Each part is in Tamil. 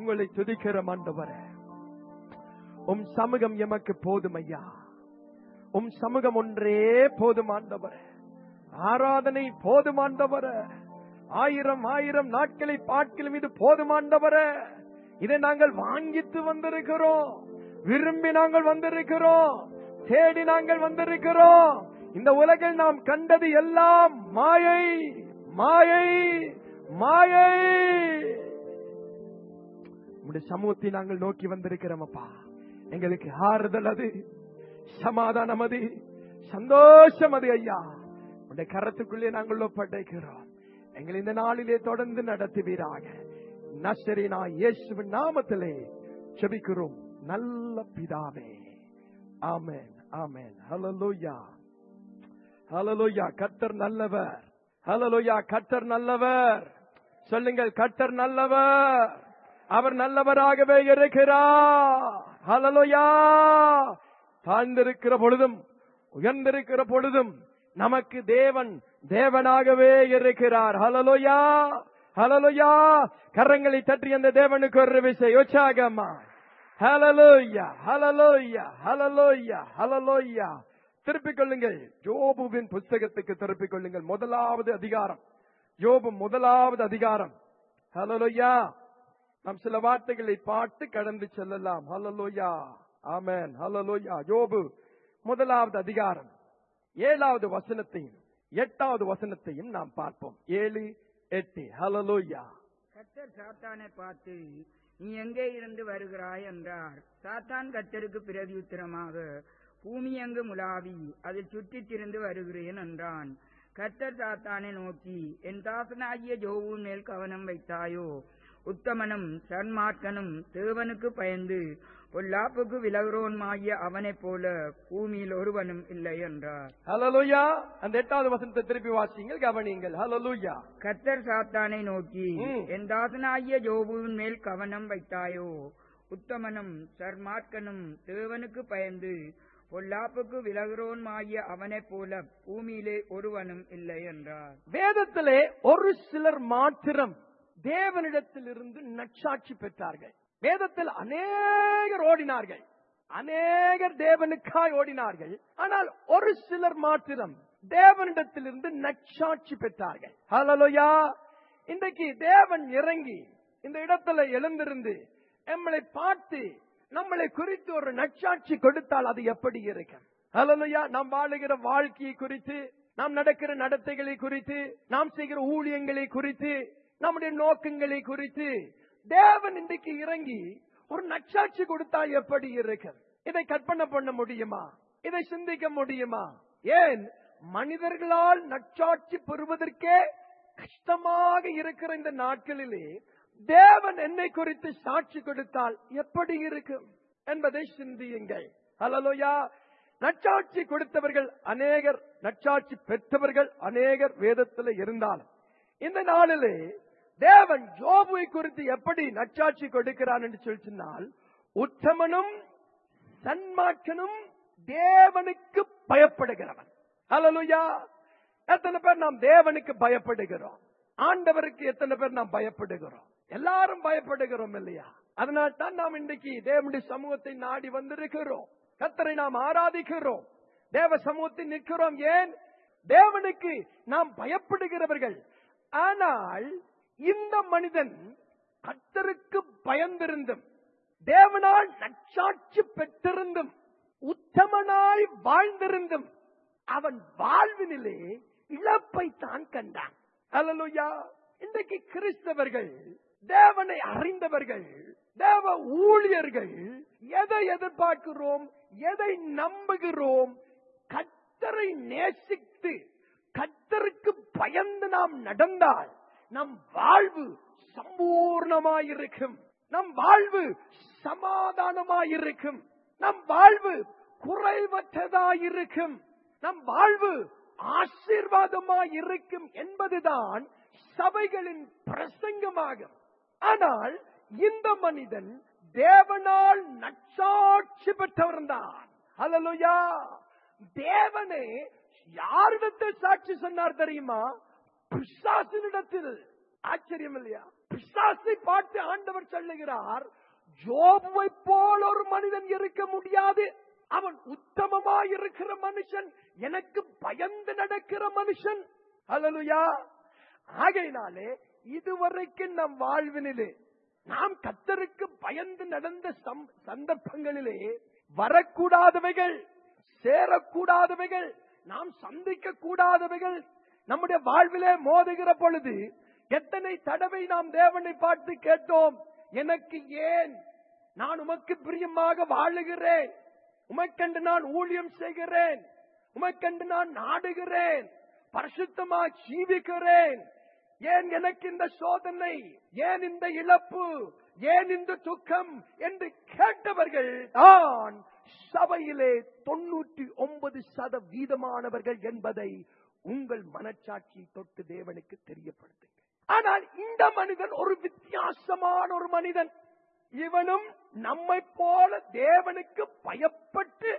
உங்களை துதிக்கிற ஆண்டவரே உம் சமூகம் எமக்கு போதும் ஐயா உம் சமூகம் ஒன்றே போதும் ஆண்டவரே ஆராதனை போதும் ஆண்டவரே ஆயிரம் ஆயிரம் நாட்களை பார்க்கலும் இது போதும் ஆண்டவரே இதை நாங்கள் வாங்கித்து வந்திருக்கிறோம் விரும்பி நாங்கள் வந்திருக்கிறோம் தேடி நாங்கள் வந்திருக்கிறோம் இந்த உலகில் நாம் கண்டது எல்லாம் மாயை மாயை மாயை உம்முடைய சமூகத்தை நாங்கள் நோக்கி வந்திருக்கிறோம் அப்பா எங்களுக்கு ஆறுதல் அது சமாதானம் அது சந்தோஷம் அது ஐயா உடைய கரத்துக்குள்ளே நாங்கள் ஒப்படைக்கிறோம் எங்களை இந்த நாளிலே தொடர்ந்து நடத்துவீராக நசரினா இயேசுவின் நாமத்திலே செபிக்கிறோம் நல்ல பிதாவே ஆமென் ஆமென் ஹalleluya ஹalleluya கர்த்தர் நல்லவர் ஹalleluya கர்த்தர் நல்லவர் சொல்லுங்கள் கர்த்தர் நல்லவர் அவர் நல்லவராகவே இருக்கிறார் ஹalleluya தாழ்ந்திருக்கிற பொழுதும் உயர்ந்திருக்கிற பொழுதும் நமக்கு தேவன் தேவனாகவே இருக்கிறார் ஹalleluya ஹalleluya கரங்களை தட்டி அந்த தேவனுக்கு ஒரு விசை உற்சாகமா ஹalleluya ஹalleluya ஹalleluya ஹalleluya திருப்பிக் கொள்ளுங்கள் யோபுவின் புஸ்தகத்துக்கு திருப்பிக் கொள்ளுங்கள் முதலாவது அதிகாரம் யோபு முதலாவது அதிகாரம் ஹalleluya நாம் சில வார்த்தைகளை பாட்டு கடந்து செல்லலாம் ஹalleluya ஆமென் ஹalleluya யோபு முதலாவது அதிகாரம் ஏழாவது வசனத்தையும் எட்டாவது வசனத்தையும் நாம் பார்ப்போம் ஏழு எட்டு ஹalleluya கர்த்தர் சாத்தானை பார்த்து நீ எங்கே இருந்து வருகிறாய் என்றார் சாத்தான் கர்த்தருக்கு பிரதியுத்தரமாக பூமி எங்கு முலாவி அதில் சுற்றித் திரிந்து வருகிறேன் என்றான் கர்த்தர் சாத்தானை நோக்கி என் தாசனாகிய ஜோவின் மேல் கவனம் வைத்தாயோ உத்தமனும் சன்மார்க்கனும் தேவனுக்கு பயந்து பொல்லாப்புக்கு விலகுறோன்மாகிய அவனைப் போல பூமியில் ஒருவனும் இல்லை என்றார் ஹalleluya அந்த எட்டாவது வசனத்தை திருப்பி வாசிங்கள் கவனியுங்கள் ஹalleluya கர்த்தர் சாத்தானை நோக்கி ம். என் தாசனாகிய ஜோபுவின் மேல் கவனம் வைத்தாயோ உத்தமனும் சர்மார்க்கனும் தேவனுக்கு பயந்து பொல்லாப்புக்கு விலகுறோன்மாகிய அவனைப் போல பூமியிலே ஒருவனும் இல்லை என்றார் வேதத்திலே ஒரு சிலர் மாத்திரம் தேவனிடத்திலிருந்து நற்சாட்சி பெற்றார்கள் வேதத்தில் அநேகர் ஓடினார்கள் அநேகர் தேவனுக்காய் ஓடினார்கள் ஆனால் ஒரு சிலர் மாத்திரம் தேவனிடத்திலிருந்து நற்சாட்சி பெற்றார்கள் ஹalleluya இன்றைக்கு தேவன் இறங்கி இந்த இடத்துல எழுந்திருந்து நம்மளை பார்த்து நம்மளை குறித்து ஒரு நற்சாட்சி கொடுத்தால் அது எப்படி இருக்கும் ஹalleluya நாம் வாழுகிற வாழ்க்கையை குறித்து நாம் நடக்கிற நடத்தைகளை குறித்து நாம் செய்கிற ஊழியங்களை குறித்து நம்முடைய நோக்கங்களை குறித்து தேவன் இன்றைக்கு இறங்கி ஒரு நற்சாட்சி கொடுத்தா எப்படி இருக்கும் இதை கற்பனை பண்ண முடியுமா இதை சிந்திக்க முடியுமா ஏன் மனிதர்களால் நற்சாட்சி பெறுவதற்கே கஷ்டமாக இருக்கிற இந்த நாட்களிலே தேவன் என்னை குறித்து சாட்சி கொடுத்தால் எப்படி இருக்கும் என்பதை சிந்தியுங்கள் ஹalleluya நற்சாட்சி கொடுத்தவர்கள் அநேகர் நற்சாட்சி பெற்றவர்கள் அநேகர் வேதத்தில் இருந்தாலும் இந்த நாளிலே தேவன் ஜோபுவை குறித்து எப்படி நற்சாட்சி கொடுக்கிறான் என்று சொல்லி சொன்னால் உத்தமனும் சன்மார்க்கனும் தேவனுக்கு பயப்படுகிறவன் ஹalleluya எத்தனை பேர் நாம் தேவனுக்கு பயப்படுகிறோம் ஆண்டவருக்கு எத்தனை பேர் நாம் பயப்படுகிறோம் எல்லாரும் பயப்படுகிறோம் இல்லையா அதனால் தான் நாம் இன்றைக்கு தேவனுடைய சமூகத்தை நாடி வந்திருக்கிறோம் கத்தரை நாம் ஆராதிக்கிறோம் தேவ சமூகத்தில் நிற்கிறோம் ஏன் தேவனுக்கு நாம் பயப்படுகிறவர்கள் ஆனால் இந்த மனிதன் கத்தருக்கு பயந்திருந்தும் தேவனால் நற்சாட்சி பெற்றிருந்தும் உத்தமனாய் வாழ்ந்திருந்தும் அவன் வாழ்வினிலே இழப்பை தான் கண்டான் அல்லலுயா இன்றைக்கு கிறிஸ்தவர்கள் தேவனை அறிந்தவர்கள் தேவ ஊழியர்கள் எதை எதிர்பார்க்கிறோம் எதை நம்புகிறோம் கத்தரை நேசித்து கத்தருக்கு பயந்து நாம் நடந்தால் நம் வாழ்வு சம்பூர்ணமாயிருக்கும் நம் வாழ்வு சமாதானமாயிருக்கும் நம் வாழ்வு குறைவற்றதாயிருக்கும் நம் வாழ்வு ஆசீர்வாதமாயிருக்கும் என்பதுதான் சபைகளின் பிரசங்கமாகும் ஆனால் இந்த மனிதன் தேவனால் நற்சாட்சி பெற்றவர்தான் ஹalleluya தேவனே யாரிடத்தில் சாட்சி சொன்னார் தெரியுமா பிசாசினிடத்தில் ஆச்சரியம் இல்லையா பிசாசை பார்த்து ஆண்டவர் சொல்லுகிறார் ஜோபுவை போல் ஒரு மனிதன் இருக்க முடியாது அவன் உத்தமமாய் இருக்கிற மனுஷன் எனக்கு பயந்து நடக்கிற மனுஷன் அல்லலுயா ஆகையினாலே இதுவரைக்கும் நம் வாழ்வினிலே நாம் கத்தருக்கு பயந்து நடந்த சம்- சந்தர்ப்பங்களிலே வரக்கூடாதவைகள் சேரக்கூடாதவைகள் நாம் சந்திக்க கூடாதவைகள் நம்முடைய வாழ்விலே மோதுகிற பொழுது எத்தனை தடவை நாம் தேவனை பார்த்து கேட்டோம் எனக்கு ஏன் நான் உமக்கு பிரியமாக வாழுகிறேன் உமக்கண்டு நான் ஊழியம் செய்கிறேன் உமக்கண்டு நான் நாடுகிறேன் பரிசுத்தமா ஜீவிக்கிறேன் ஏன் எனக்கு இந்த சோதனை ஏன் இந்த இழப்பு ஏன் இந்த துக்கம் என்று கேட்டவர்கள் தான் சபையிலே தொண்ணூற்றி ஒன்பது சதவீதமானவர்கள் என்பதை உங்கள் மனச்சாட்சி தொட்டு தேவனுக்கு தெரியப்படுத்துங்க ஆனால் இந்த மனிதன் ஒரு வித்தியாசமான ஒரு மனிதன் இவனும் நம்மை போல தேவனுக்கு பயப்பட்டு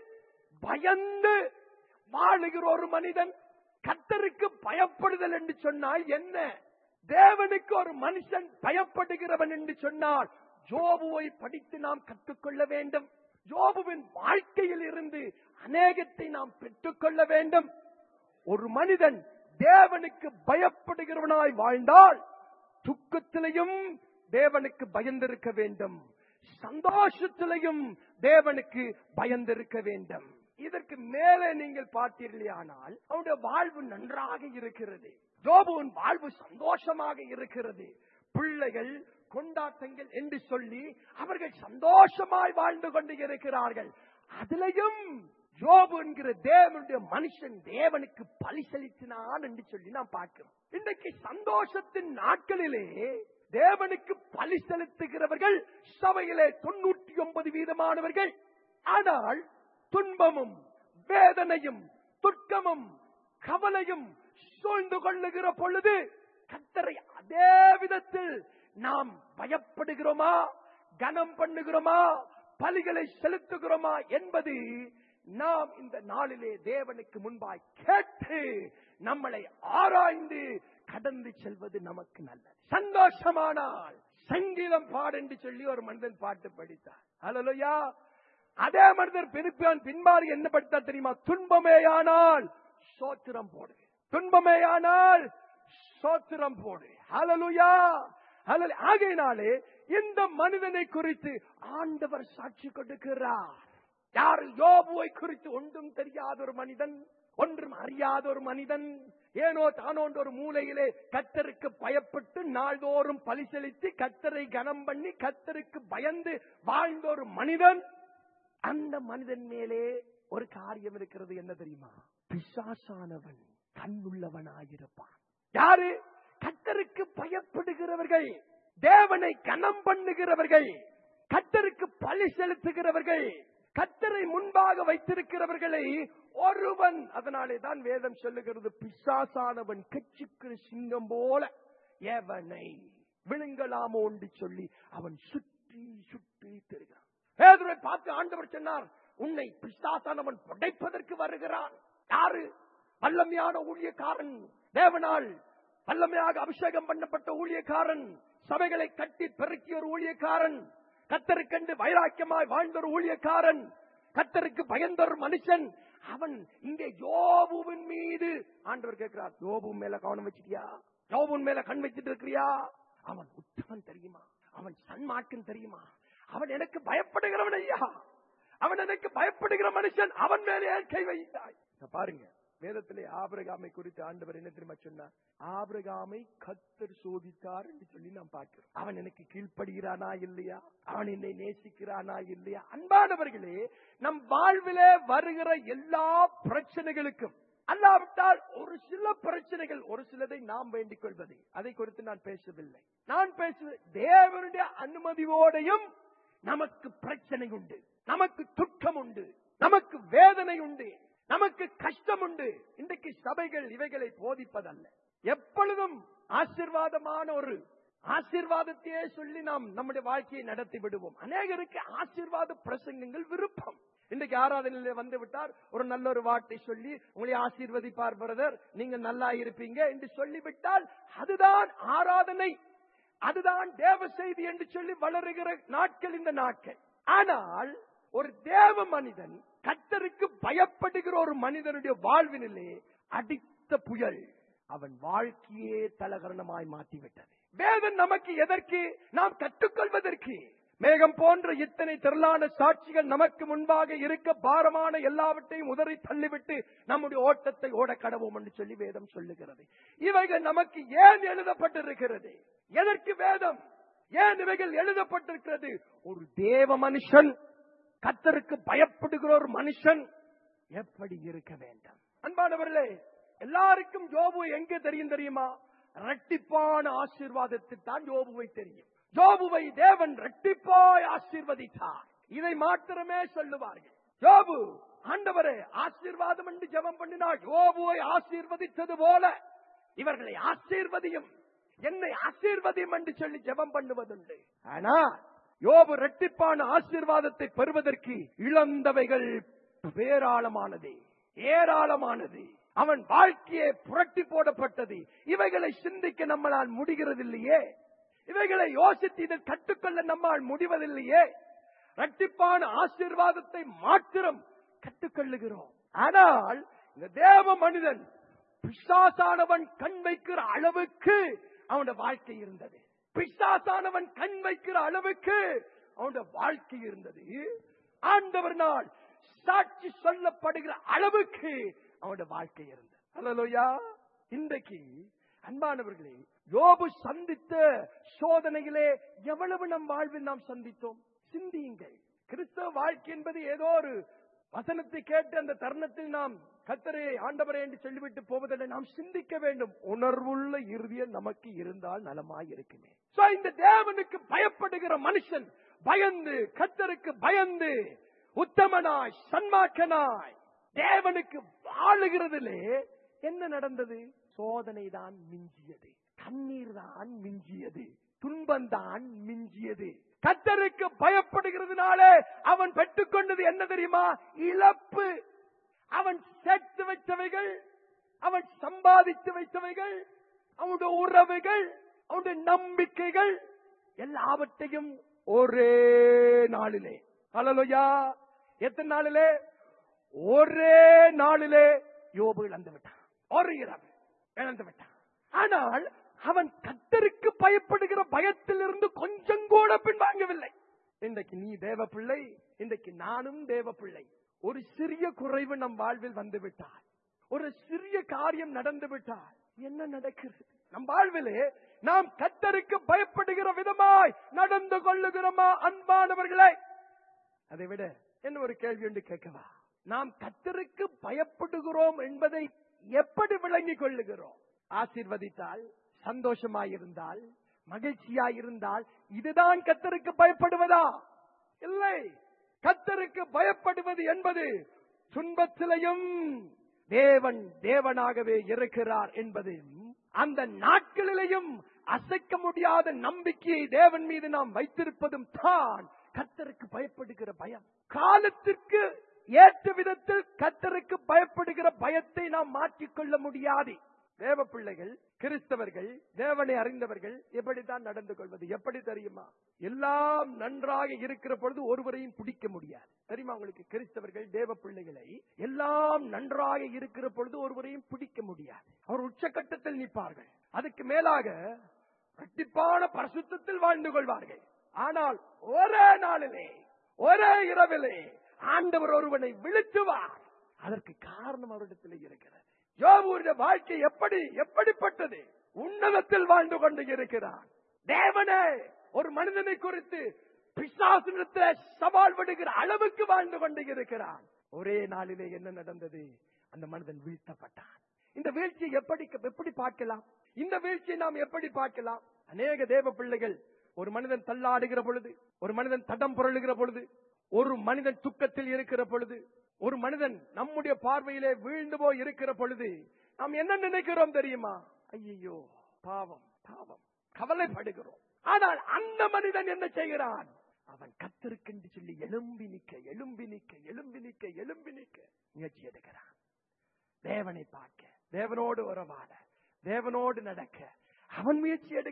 பயந்து வாழுகிற ஒரு மனிதன் கத்தருக்கு பயப்படுதல் என்று சொன்னால் என்ன தேவனுக்கு ஒரு மனுஷன் பயப்படுகிறவன் என்று சொன்னால் ஜோபுவை படித்து நாம் கற்றுக்கொள்ள வேண்டும் ஜோபுவின் வாழ்க்கையில் இருந்து அநேகத்தை நாம் பெற்றுக்கொள்ள வேண்டும் ஒரு மனிதன் தேவனுக்கு பயப்படுகிறவனாய் வாழ்ந்தால் துக்கத்திலையும் தேவனுக்கு பயந்திருக்க வேண்டும் சந்தோஷத்திலையும் தேவனுக்கு பயந்திருக்க வேண்டும் இதற்கு மேலே நீங்கள் பார்த்தீர்களானால் அவனுடைய வாழ்வு நன்றாக இருக்கிறது ஜோபுவின் வாழ்வு சந்தோஷமாக இருக்கிறது பிள்ளைகள் கொண்டாட்டங்கள் என்று சொல்லி அவர்கள் சந்தோஷமாய் வாழ்ந்து கொண்டு இருக்கிறார்கள் அதிலையும் யோபு என்கிற தேவனுடைய மனுஷன் தேவனுக்கு பலி செலுத்தினான் என்று சொல்லி நாம் பார்க்கிறோம் இன்றைக்கு சந்தோஷத்தின் நாட்களிலே தேவனுக்கு பலி செலுத்துகிறவர்கள் சபையிலே தொண்ணூற்றி ஒன்பது வீதமானவர்கள் ஆனால் துன்பமும் வேதனையும் துக்கமும் கவலையும் சூழ்ந்து கொள்ளுகிற பொழுது கத்தரை அதே விதத்தில் நாம் பயப்படுகிறோமா கனம் பண்ணுகிறோமா பலிகளை செலுத்துகிறோமா என்பது நாம் இந்த நாளிலே தேவனுக்கு முன்பாய் கேட்டு நம்மளை ஆராய்ந்து கடந்து செல்வது நமக்கு நல்லது சந்தோஷமானால் சங்கீதம் பாடு என்று சொல்லி ஒரு மனிதன் பாட்டு படித்தார் அல்லையா அதே மனிதர் பிரிப்பான் பின்பாறு என்ன படித்தார் தெரியுமா துன்பமேயானால் சோத்திரம் போடு துன்பமேயானால் சோத்திரம் போடு ஹalleluya ஹalleluya ஆகையினாலே இந்த மனிதனை குறித்து ஆண்டவர் சாட்சி கொடுக்கிறார் யார் யோபுவை குறித்து ஒன்றும் தெரியாத ஒரு மனிதன் ஒன்றும் அறியாத ஒரு மனிதன் ஏனோ தானோன்ற ஒரு மூலையிலே கத்தருக்கு பயப்பட்டு நாள்தோறும் பலி செலுத்தி கத்தரை கனம் பண்ணி கத்தருக்கு பயந்து வாழ்ந்த ஒரு மனிதன் அந்த மனிதன் மேலே ஒரு காரியம் இருக்கிறது என்ன தெரியுமா பிசாசானவன் கண்ணுள்ளவனாயிருப்பான் யாரு கத்தருக்கு பயப்படுகிறவர்கள் தேவனை கனம் பண்ணுகிறவர்கள் கத்தருக்கு பழி செலுத்துகிறவர்கள் கத்தரை முன்பாக வைத்திருக்கிறவர்களை ஒருவன் அதனாலே தான் வேதம் சொல்லுகிறது பிசாசானவன் கட்சிக்கிற சிங்கம் போல எவனை விழுங்கலாமோ என்று சொல்லி அவன் சுற்றி சுற்றி திரிகிறான் பேதுரை பார்த்து ஆண்டவர் சொன்னார் உன்னை பிசாசானவன் புடைப்பதற்கு வருகிறான் யாரு வல்லமையான ஊழியக்காரன் தேவனால் வல்லமையாக அபிஷேகம் பண்ணப்பட்ட ஊழியக்காரன் சபைகளை கட்டி பெருக்கிய ஒரு ஊழியக்காரன் கத்தருக்கென்று வைராக்கியமாய் வாழ்ந்த ஒரு ஊழியக்காரன் கத்தருக்கு பயந்த ஒரு மனுஷன் அவன் இங்கே யோபுவின் மீது ஆண்டவர் கேட்கிறார் யோபு மேல கவனம் வச்சிட்டியா யோபுவின் மேல கண் வச்சிட்டு இருக்கிறியா அவன் உத்தமன் தெரியுமா அவன் சன்மார்க்கன் தெரியுமா அவன் எனக்கு பயப்படுகிறவன் ஐயா அவன் எனக்கு பயப்படுகிற மனுஷன் அவன் மேலே ஏன் கை வைத்தாய் இத பாருங்க வேதத்திலே ஆபிரகாமை குறித்து ஆண்டவர் என்ன தெரியுமா சொன்னார் ஆபிரகாமை கத்தர் சோதித்தார் என்று சொல்லி நாம் பார்க்கிறோம் அவன் எனக்கு கீழ்ப்படுகிறானா இல்லையா அவன் என்னை நேசிக்கிறானா இல்லையா அன்பானவர்களே நம் வாழ்விலே வருகிற எல்லா பிரச்சனைகளுக்கும் அல்லாவிட்டால் ஒரு சில பிரச்சனைகள் ஒரு சிலதை நாம் வேண்டிக் கொள்வது அதை குறித்து நான் பேசவில்லை நான் பேசுவது தேவனுடைய அனுமதியோடையும் நமக்கு பிரச்சனை உண்டு நமக்கு துக்கம் உண்டு நமக்கு வேதனை உண்டு நமக்கு கஷ்டம் உண்டு இன்றைக்கு சபைகள் இவைகளை போதிப்பதல்ல எப்பொழுதும் ஆசிர்வாதமான ஒரு ஆசீர்வாதத்தையே சொல்லி நாம் நம்முடைய வாழ்க்கையை நடத்தி விடுவோம் அநேகருக்கு ஆசீர்வாத பிரசங்கங்கள் விருப்பம் இன்றைக்கு ஆராதனையில வந்து விட்டார் ஒரு நல்ல ஒரு வார்த்தை சொல்லி உங்களை ஆசீர்வதிப்பார் பிரதர் நீங்க நல்லா இருப்பீங்க என்று சொல்லிவிட்டால் அதுதான் ஆராதனை அதுதான் தேவ செய்தி என்று சொல்லி வளருகிற நாட்கள் இந்த நாட்கள் ஆனால் ஒரு தேவ மனிதன் கத்தருக்கு பயப்படுகிற ஒரு மனிதனுடைய வாழ்வினிலே அடித்த புயல் அவன் வாழ்க்கையே தலகரணமாய் மாற்றிவிட்டது வேதம் நமக்கு எதற்கு நாம் கற்றுக்கொள்வதற்கு மேகம் போன்ற இத்தனை திரளான சாட்சிகள் நமக்கு முன்பாக இருக்க பாரமான எல்லாவற்றையும் உதறி தள்ளிவிட்டு நம்முடைய ஓட்டத்தை ஓட கடவோம் என்று சொல்லி வேதம் சொல்லுகிறது இவைகள் நமக்கு ஏன் எழுதப்பட்டிருக்கிறது எதற்கு வேதம் ஏன் இவைகள் எழுதப்பட்டிருக்கிறது ஒரு தேவ மனுஷன் கத்தருக்கு பயப்படுகிற ஒரு மனுஷன் எப்படி இருக்க வேண்டும் அன்பானவர்களே எல்லாருக்கும் யோபு எங்க தெரியும் தெரியுமா இரட்டிப்பான ஆசீர்வாதத்தில் தான் யோபுவை தெரியும் யோபுவை தேவன் இரட்டிப்பாய் ஆசீர்வதித்தார் இதை மாத்திரமே சொல்லுவார்கள் யோபு ஆண்டவரே ஆசீர்வாதம் என்று ஜெபம் பண்ணினார் யோபுவை ஆசீர்வதித்தது போல இவர்களை ஆசீர்வதியும் என்னை ஆசீர்வதியும் என்று சொல்லி ஜெபம் பண்ணுவதுண்டு ஆனா யோபு இரட்டிப்பான ஆசீர்வாதத்தை பெறுவதற்கு இழந்தவைகள் பேராளமானது ஏராளமானது அவன் வாழ்க்கையே புரட்டி போடப்பட்டது இவைகளை சிந்திக்க நம்மளால் முடிகிறதில்லையே இவைகளை யோசித்து இதில் கற்றுக்கொள்ள நம்மால் முடிவதில்லையே இரட்டிப்பான ஆசீர்வாதத்தை மாத்திரம் கற்றுக்கொள்ளுகிறோம் ஆனால் இந்த தேவ மனிதன் பிசாசானவன் கண் வைக்கிற அளவுக்கு அவனுடைய வாழ்க்கை இருந்தது பிசாசானவன் கண் வைக்கிற அளவுக்கு அவனுடைய வாழ்க்கை இருந்தது ஆண்டவர் நாள் சாட்சி சொல்லப்படுகிற அளவுக்கு அவனுடைய வாழ்க்கை இருந்தது அல்லலோயா இன்றைக்கு அன்பானவர்களே யோபு சந்தித்த சோதனைகளே எவ்வளவு நம் வாழ்வில் நாம் சந்தித்தோம் சிந்தியுங்கள் கிறிஸ்தவ வாழ்க்கை என்பது ஏதோ ஒரு வசனத்தை கேட்டு அந்த தருணத்தில் நாம் கத்தரே ஆண்டவரே என்று சொல்லிவிட்டு போவதில்லை நாம் சிந்திக்க வேண்டும் உணர்வுள்ள இறுதியம் நமக்கு இருந்தால் நலமாய் இருக்குமே So, இந்த தேவனுக்கு பயப்படுகிற மனுஷன் பயந்து கத்தருக்கு பயந்து உத்தமனாய் சன்மாக்கனாய் தேவனுக்கு வாழுகிறதிலே என்ன நடந்தது சோதனை தான் மிஞ்சியது கண்ணீர் தான் மிஞ்சியது துன்பம் தான் மிஞ்சியது கத்தருக்கு பயப்படுகிறதுனாலே அவன் பெற்றுக்கொண்டது என்ன தெரியுமா இழப்பு அவன் சேர்த்து வைத்தவைகள் அவன் சம்பாதித்து வைத்தவைகள் அவனுடைய உறவுகள் அவனுடைய நம்பிக்கைகள் எல்லாவற்றையும் ஒரே நாளிலே ஹalleluya எத்தனை நாளிலே ஒரே நாளிலே யோபு இழந்து விட்டான் ஒரு இரவு இழந்து விட்டான் ஆனால் அவன் கத்தருக்கு பயப்படுகிற பயத்திலிருந்து கொஞ்சம் கூட பின்வாங்கவில்லை இன்றைக்கு நீ தேவ பிள்ளை இன்றைக்கு நானும் தேவ பிள்ளை ஒரு சிறிய குறைவு நம் வாழ்வில் வந்து விட்டால் ஒரு சிறிய காரியம் நடந்து விட்டால் என்ன நடக்கிறது நம் வாழ்விலே நாம் கத்தருக்கு பயப்படுகிற விதமாய் நடந்து கொள்ளுகிறோமா அன்பானவர்களே அதை விட என்ன ஒரு கேள்வி என்று கேட்கவா நாம் கத்தருக்கு பயப்படுகிறோம் என்பதை எப்படி விளங்கிக் கொள்ளுகிறோம் ஆசீர்வதித்தால் சந்தோஷமாயிருந்தால் மகிழ்ச்சியாயிருந்தால் இதுதான் கத்தருக்கு பயப்படுவதா இல்லை கத்தருக்கு பயப்படுவது என்பது துன்பத்திலையும் தேவன் தேவனாகவே இருக்கிறார் என்பதையும் அந்த நாட்களிலேயும் அசைக்க முடியாத நம்பிக்கையை தேவன் மீது நாம் வைத்திருப்பதும் தான் கத்தருக்கு பயப்படுகிற பயம் காலத்திற்கு ஏற்ற விதத்தில் கத்தருக்கு பயப்படுகிற பயத்தை நாம் மாற்றிக்கொள்ள முடியாது தேவ பிள்ளைகள் கிறிஸ்தவர்கள் தேவனை அறிந்தவர்கள் எப்படித்தான் நடந்து கொள்வது எப்படி தெரியுமா எல்லாம் நன்றாக இருக்கிற பொழுது ஒருவரையும் பிடிக்க முடியாது தெரியுமா உங்களுக்கு கிறிஸ்தவர்கள் தேவ பிள்ளைகளை எல்லாம் நன்றாக இருக்கிற பொழுது ஒருவரையும் பிடிக்க முடியாது அவர் உச்சக்கட்டத்தில் நிற்பார்கள் அதுக்கு மேலாக இரட்டிப்பான பரிசுத்தத்தில் வாழ்ந்து கொள்வார்கள் ஆனால் ஒரே நாளிலே ஒரே இரவிலே ஆண்டவர் ஒருவனை விழுத்துவார் அதற்கு காரணம் அவரிடத்தில் இருக்கிறது யோபுடைய வாழ்க்கை எப்படி எப்படிப்பட்டது உன்னதத்தில் வாழ்ந்து கொண்டு இருக்கிறார் தேவனே ஒரு மனிதனை குறித்து பிசாசினத்தில் சவால் விடுகிற அளவுக்கு வாழ்ந்து கொண்டு இருக்கிறான் ஒரே நாளிலே என்ன நடந்தது அந்த மனிதன் வீழ்த்தப்பட்டான் இந்த வீழ்ச்சியை எப்படி எப்படி பார்க்கலாம் இந்த வீழ்ச்சியை நாம் எப்படி பார்க்கலாம் அநேக தேவ பிள்ளைகள் ஒரு மனிதன் தள்ளாடுகிற பொழுது ஒரு மனிதன் தடம் புரளுகிற பொழுது ஒரு மனிதன் துக்கத்தில் இருக்கிற பொழுது ஒரு மனிதன் நம்முடைய பார்வையிலே வீழ்ந்து போய் இருக்கிற பொழுது நாம் என்ன நினைக்கிறோம் தெரியுமா ஐயோ பாவம் பாவம் கவலைப்படுகிறோம் ஆனால் அந்த மனிதன் என்ன செய்கிறான் அவன் கத்திருக்கென்று சொல்லி எலும்பி நிக்க எலும்பி நிக்க எலும்பி நிக்க எலும்பி நிக்க முயற்சி எடுக்கிறான் தேவனை பார்க்க தேவனோடு உறவாட தேவனோடு நடக்க அவன் முயற்சி எடுக்கிறான்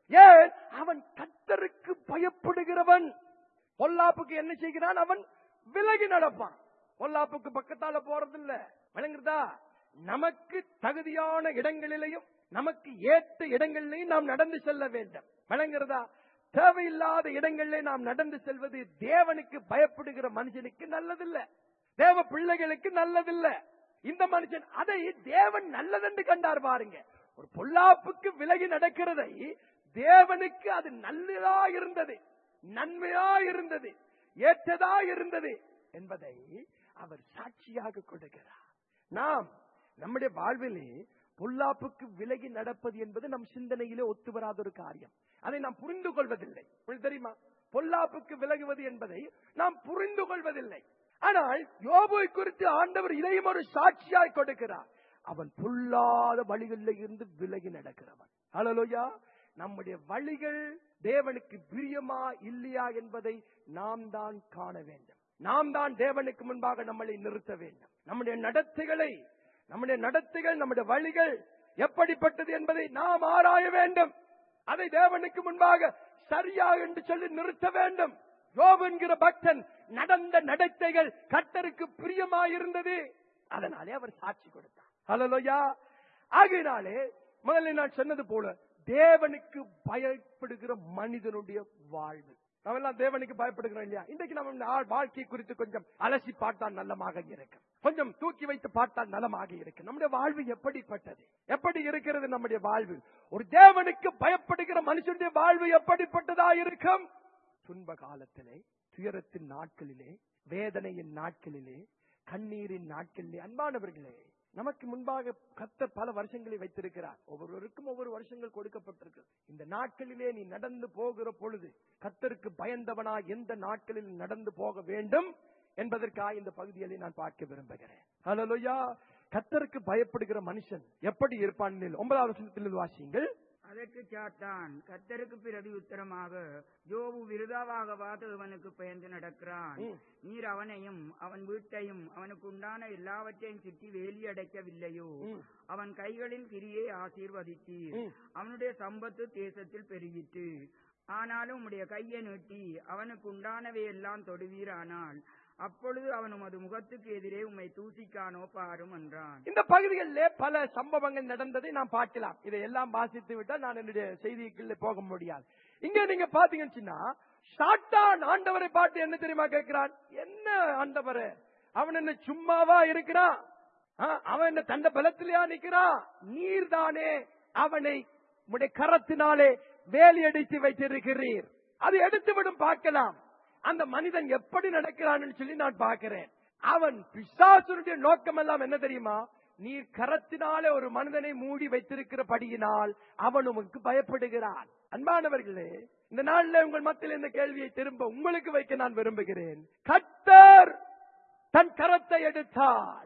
ஏன் அவன் கத்தருக்கு பயப்படுகிறவன் பொல்லாப்புக்கு என்ன செய்கிறான் அவன் விலகி நடப்பான் பொல்லாப்புக்கு பக்கத்தால போறதில்ல விளங்குறதா நமக்கு தகுதியான இடங்களிலேயும் நமக்கு ஏற்ற இடங்களிலேயும் நாம் நடந்து செல்ல வேண்டும் விளங்குறதா தேவையில்லாத இடங்களிலே நாம் நடந்து செல்வது தேவனுக்கு பயப்படுகிற மனுஷனுக்கு நல்லதில்ல தேவ பிள்ளைகளுக்கு நல்லதில்ல இந்த மனுஷன் அதை தேவன் நல்லதென்று கண்டார் பாருங்க ஒரு பொல்லாப்புக்கு விலகி நடக்கிறதை தேவனுக்கு அது நல்லதா இருந்தது நன்மையா இருந்தது ஏற்றதா இருந்தது என்பதை அவர் சாட்சியாக கொடுக்கிறார் நாம் நம்முடைய வாழ்விலே பொல்லாப்புக்கு விலகி நடப்பது என்பது நம் சிந்தனையிலே ஒத்து வராத ஒரு காரியம் அதை நாம் புரிந்து கொள்வதில்லை உங்களுக்கு தெரியுமா பொல்லாப்புக்கு விலகுவது என்பதை நாம் புரிந்து கொள்வதில்லை ஆனால் யோபுவை குறித்து ஆண்டவர் இதையும் ஒரு சாட்சியாய் கொடுக்கிறார் அவன் பொல்லாத வழிகளில் இருந்து விலகி நடக்கிறவன் ஹalleluya நம்முடைய வழிகள் தேவனுக்கு பிரியமா இல்லையா என்பதை நாம் தான் காண வேண்டும் நாம் தான் தேவனுக்கு முன்பாக நம்மளை நிறுத்த வேண்டும் நம்முடைய நடத்தைகளை நம்முடைய நடத்தைகள் நம்முடைய வழிகள் எப்படிப்பட்டது என்பதை நாம் ஆராய வேண்டும் அதை தேவனுக்கு முன்பாக சரியா என்று சொல்லி நிறுத்த வேண்டும் யோபு என்கிற பக்தன் நடந்த நடத்தைகள் கர்த்தருக்கு பிரியமாயிருந்தது அதனாலே அவர் சாட்சி கொடுத்தார் ஹalleluya ஆகையினாலே முதல்ல நான் சொன்னது போல தேவனுக்கு பயப்படுகிற மனிதனுடைய வாழ்வு நம்ம எல்லாம் தேவனுக்கு பயப்படுகிறோம் இல்லையா இன்றைக்கு நம்ம இந்த ஆள் வாழ்க்கை குறித்து கொஞ்சம் அலசி பார்த்தால் நல்லமாக இருக்கும் கொஞ்சம் தூக்கி வைத்து பார்த்தால் நலமாக இருக்கு நம்முடைய வாழ்வு எப்படிப்பட்டது எப்படி இருக்கிறது நம்முடைய வாழ்வு ஒரு தேவனுக்கு பயப்படுகிற மனுஷனுடைய வாழ்வு எப்படிப்பட்டதா இருக்கும் துன்ப காலத்திலே துயரத்தின் நாட்களிலே வேதனையின் நாட்களிலே கண்ணீரின் நாட்களிலே அன்பானவர்களே நமக்கு முன்பாக கத்தர் பல வருஷங்களை வைத்திருக்கிறார் ஒவ்வொருவருக்கும் ஒவ்வொரு வருஷங்கள் கொடுக்கப்பட்டிருக்கு இந்த நாட்களிலே நீ நடந்து போகிற பொழுது கத்தருக்கு பயந்தவனா எந்த நாட்களில் நடந்து போக வேண்டும் என்பதற்காக இந்த பகுதிகளை நான் பார்க்க விரும்புகிறேன் ஹalleluya கத்தருக்கு பயப்படுகிற மனுஷன் எப்படி இருப்பான் ஒன்பதாவது வசனத்தில் வாசியுங்கள் அதற்கு சாத்தான் கர்த்தருக்கு பிரதி உத்தரமாக யோபு விருதாவாகவா தேவனுக்கு பயந்து நடக்கிறான் ம். நீர் அவனையும் அவன் வீட்டையும் அவனுக்கு உண்டான எல்லாவற்றையும் சுற்றி வேலி அடைக்கவில்லையோ ம். அவன் கைகளின் கிரியை ஆசீர்வதித்தீர் ம். அவனுடைய சம்பத்து தேசத்தில் பெருகிற்று ஆனாலும் உம்முடைய கையை நீட்டி அவனுக்கு உண்டானவை எல்லாம் தொடுவீரானால் அப்பொழுது அவன் உமது முகத்துக்கு எதிரே உம்மை தூசிக்கானோ பாரும் என்றான் இந்த பகுதிகளிலே பல சம்பவங்கள் நடந்ததை நாம் பார்க்கலாம் இதை எல்லாம் வாசித்து விட்டால் நான் என்னுடைய செய்திக்குள்ள போக முடியாது இங்க நீங்க பாத்தீங்கன்னு சொன்னா, சாத்தான் ஆண்டவரை பார்த்து என்ன தெரியுமா கேட்கிறான் என்ன ஆண்டவரே அவன் என்ன சும்மாவா இருக்கிறான் ஆ, அவன் என்ன தந்த பலத்திலேயா நிக்கிறான் நீர்தானே அவனை உடைய கரத்தினாலே வேலி அடித்து வைத்திருக்கிறீர் அது எடுத்து விடும் பார்க்கலாம் அந்த மனிதன் எப்படி நடக்கிறான்னு சொல்லி நான் பார்க்கிறேன் அவன் பிசாசுடைய நோக்கம் எல்லாம் என்ன தெரியுமா நீர் கரத்தினாலே ஒரு மனிதனை மூடி வைத்திருக்கிறபடியினால் அவன் உமக்கு பயப்படுகிறான் அன்பானவர்களே இந்த நாள்ல உங்கள் மத்தியில் இந்த கேள்வியை திரும்ப உங்களுக்கு வைக்க நான் விரும்புகிறேன் கத்தர் தன் கரத்தை எடுத்தால்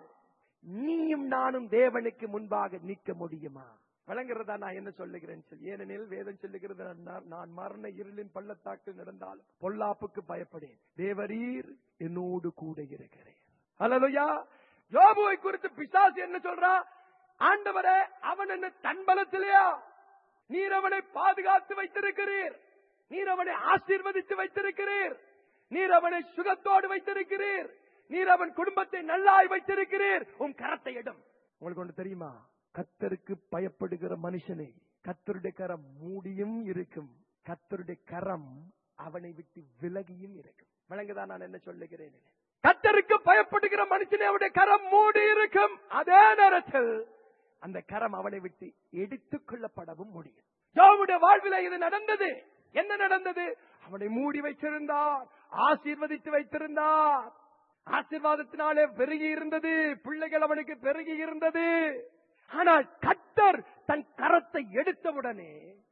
நீயும் நானும் தேவனுக்கு முன்பாக நிற்க முடியுமா வழங்குறதா நான் என்ன சொல்லுகிறேன் சொல்லி ஏனெனில் வேதம் சொல்லுகிறது நான் நான் மரண இருளின் பள்ளத்தாக்கில் நடந்தாலும் பொல்லாப்புக்கு பயப்படேன் தேவரீர் என்னோடு கூட இருக்கிறேன் அல்லலுயா யோபுவை குறித்து பிசாசு என்ன சொல்றா ஆண்டவரே அவன் என்ன தன் பலத்திலேயா நீர் அவனை பாதுகாத்து வைத்திருக்கிறீர் நீர் அவனை ஆசீர்வதித்து வைத்திருக்கிறீர் நீர் அவனை சுகத்தோடு வைத்திருக்கிறீர் நீர் அவன் குடும்பத்தை நல்லாய் வைத்திருக்கிறீர் உன் கரத்தை இடம் உங்களுக்கு ஒன்று தெரியுமா கத்தருக்கு பயப்படுகிற மனுஷனை கத்தருடைய கரம் மூடியும் இருக்கும் கத்தருடைய கரம் அவனை விட்டு விலகியும் இருக்கும் விளங்குதா நான் என்ன சொல்லுகிறேன் கத்தருக்கு பயப்படுகிற மனுஷனை அவனுடைய கரம் மூடி இருக்கும் அதே நேரத்தில் அந்த கரம் அவனை விட்டு எடுத்துக் கொள்ளப்படவும் முடியும் யோபுடைய வாழ்வில இது நடந்தது என்ன நடந்தது அவனை மூடி வைத்திருந்தார் ஆசீர்வதித்து வைத்திருந்தார் ஆசீர்வாதத்தினாலே பெருகி இருந்தது பிள்ளைகள் அவனுக்கு பெருகி இருந்தது ஆனால் கத்தர் தன் கரத்தை எடுத்தவுடனே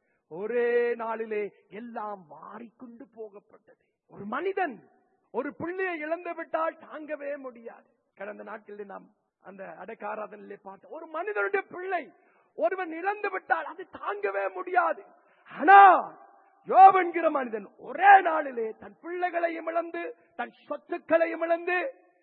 ஒரே நாளிலே எல்லாம் மாறிக்கொண்டு போகப்பட்டது ஒரு மனிதன் ஒரு பிள்ளையை இழந்து விட்டால் தாங்கவே முடியாது கடந்த நாட்களில் நாம் அந்த அடக்காராதனிலே பார்த்த ஒரு மனிதனுடைய பிள்ளை ஒருவன் இழந்து விட்டால் அது தாங்கவே முடியாது ஆனால் யோபு என்கிற மனிதன் ஒரே நாளிலே தன் பிள்ளைகளையும் இழந்து தன் சொத்துக்களையும் இழந்து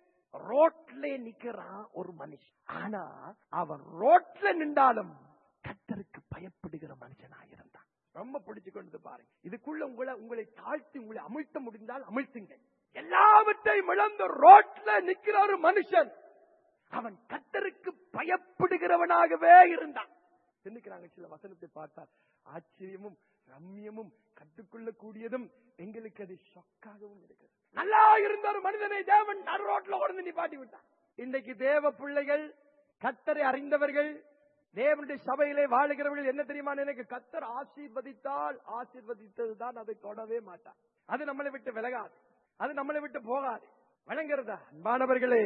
ரோட்ல நிக்கிறான் ஒரு மனுஷன் ஆனா அவன் ரோட்ல நின்றாலும் கத்தருக்கு பயப்படுகிற மனுஷனாக இருந்தான் ரொம்ப பிடிச்சு கொண்டு பாருங்க இதுக்குள்ள உங்களை உங்களை தாழ்த்தி உங்களை அமிழ்த்த முடிந்தால் அமிழ்த்துங்க எல்லாவற்றையும் இழந்த ரோட்ல நிக்கிற ஒரு மனுஷன் அவன் கத்தருக்கு பயப்படுகிறவனாகவே இருந்தான் சிந்திக்கிறாங்க சில வசனத்தை பார்த்தால் ஆச்சரியமும் ரம்யமும் கற்றுக்கொள்ள கூடியதும் எங்களுக்கு அது ஷொக்காகவும் இருக்கிறது நல்லா இருந்த ஒரு மனிதனை தேவன் நடு ரோட்ல உடனே நிப்பாட்டி விட்டான் இன்றைக்கு தேவ பிள்ளைகள் கத்தரை அறிந்தவர்கள் தேவனுடைய சபையிலே வாழுகிறவர்கள் என்ன தெரியுமா எனக்கு கத்தர் ஆசீர்வதித்தால் ஆசீர்வதித்ததுதான் அதை தொடவே மாட்டார் அது நம்மளை விட்டு விலகாது அது நம்மளை விட்டு போகாது வழங்குறதா அன்பானவர்களே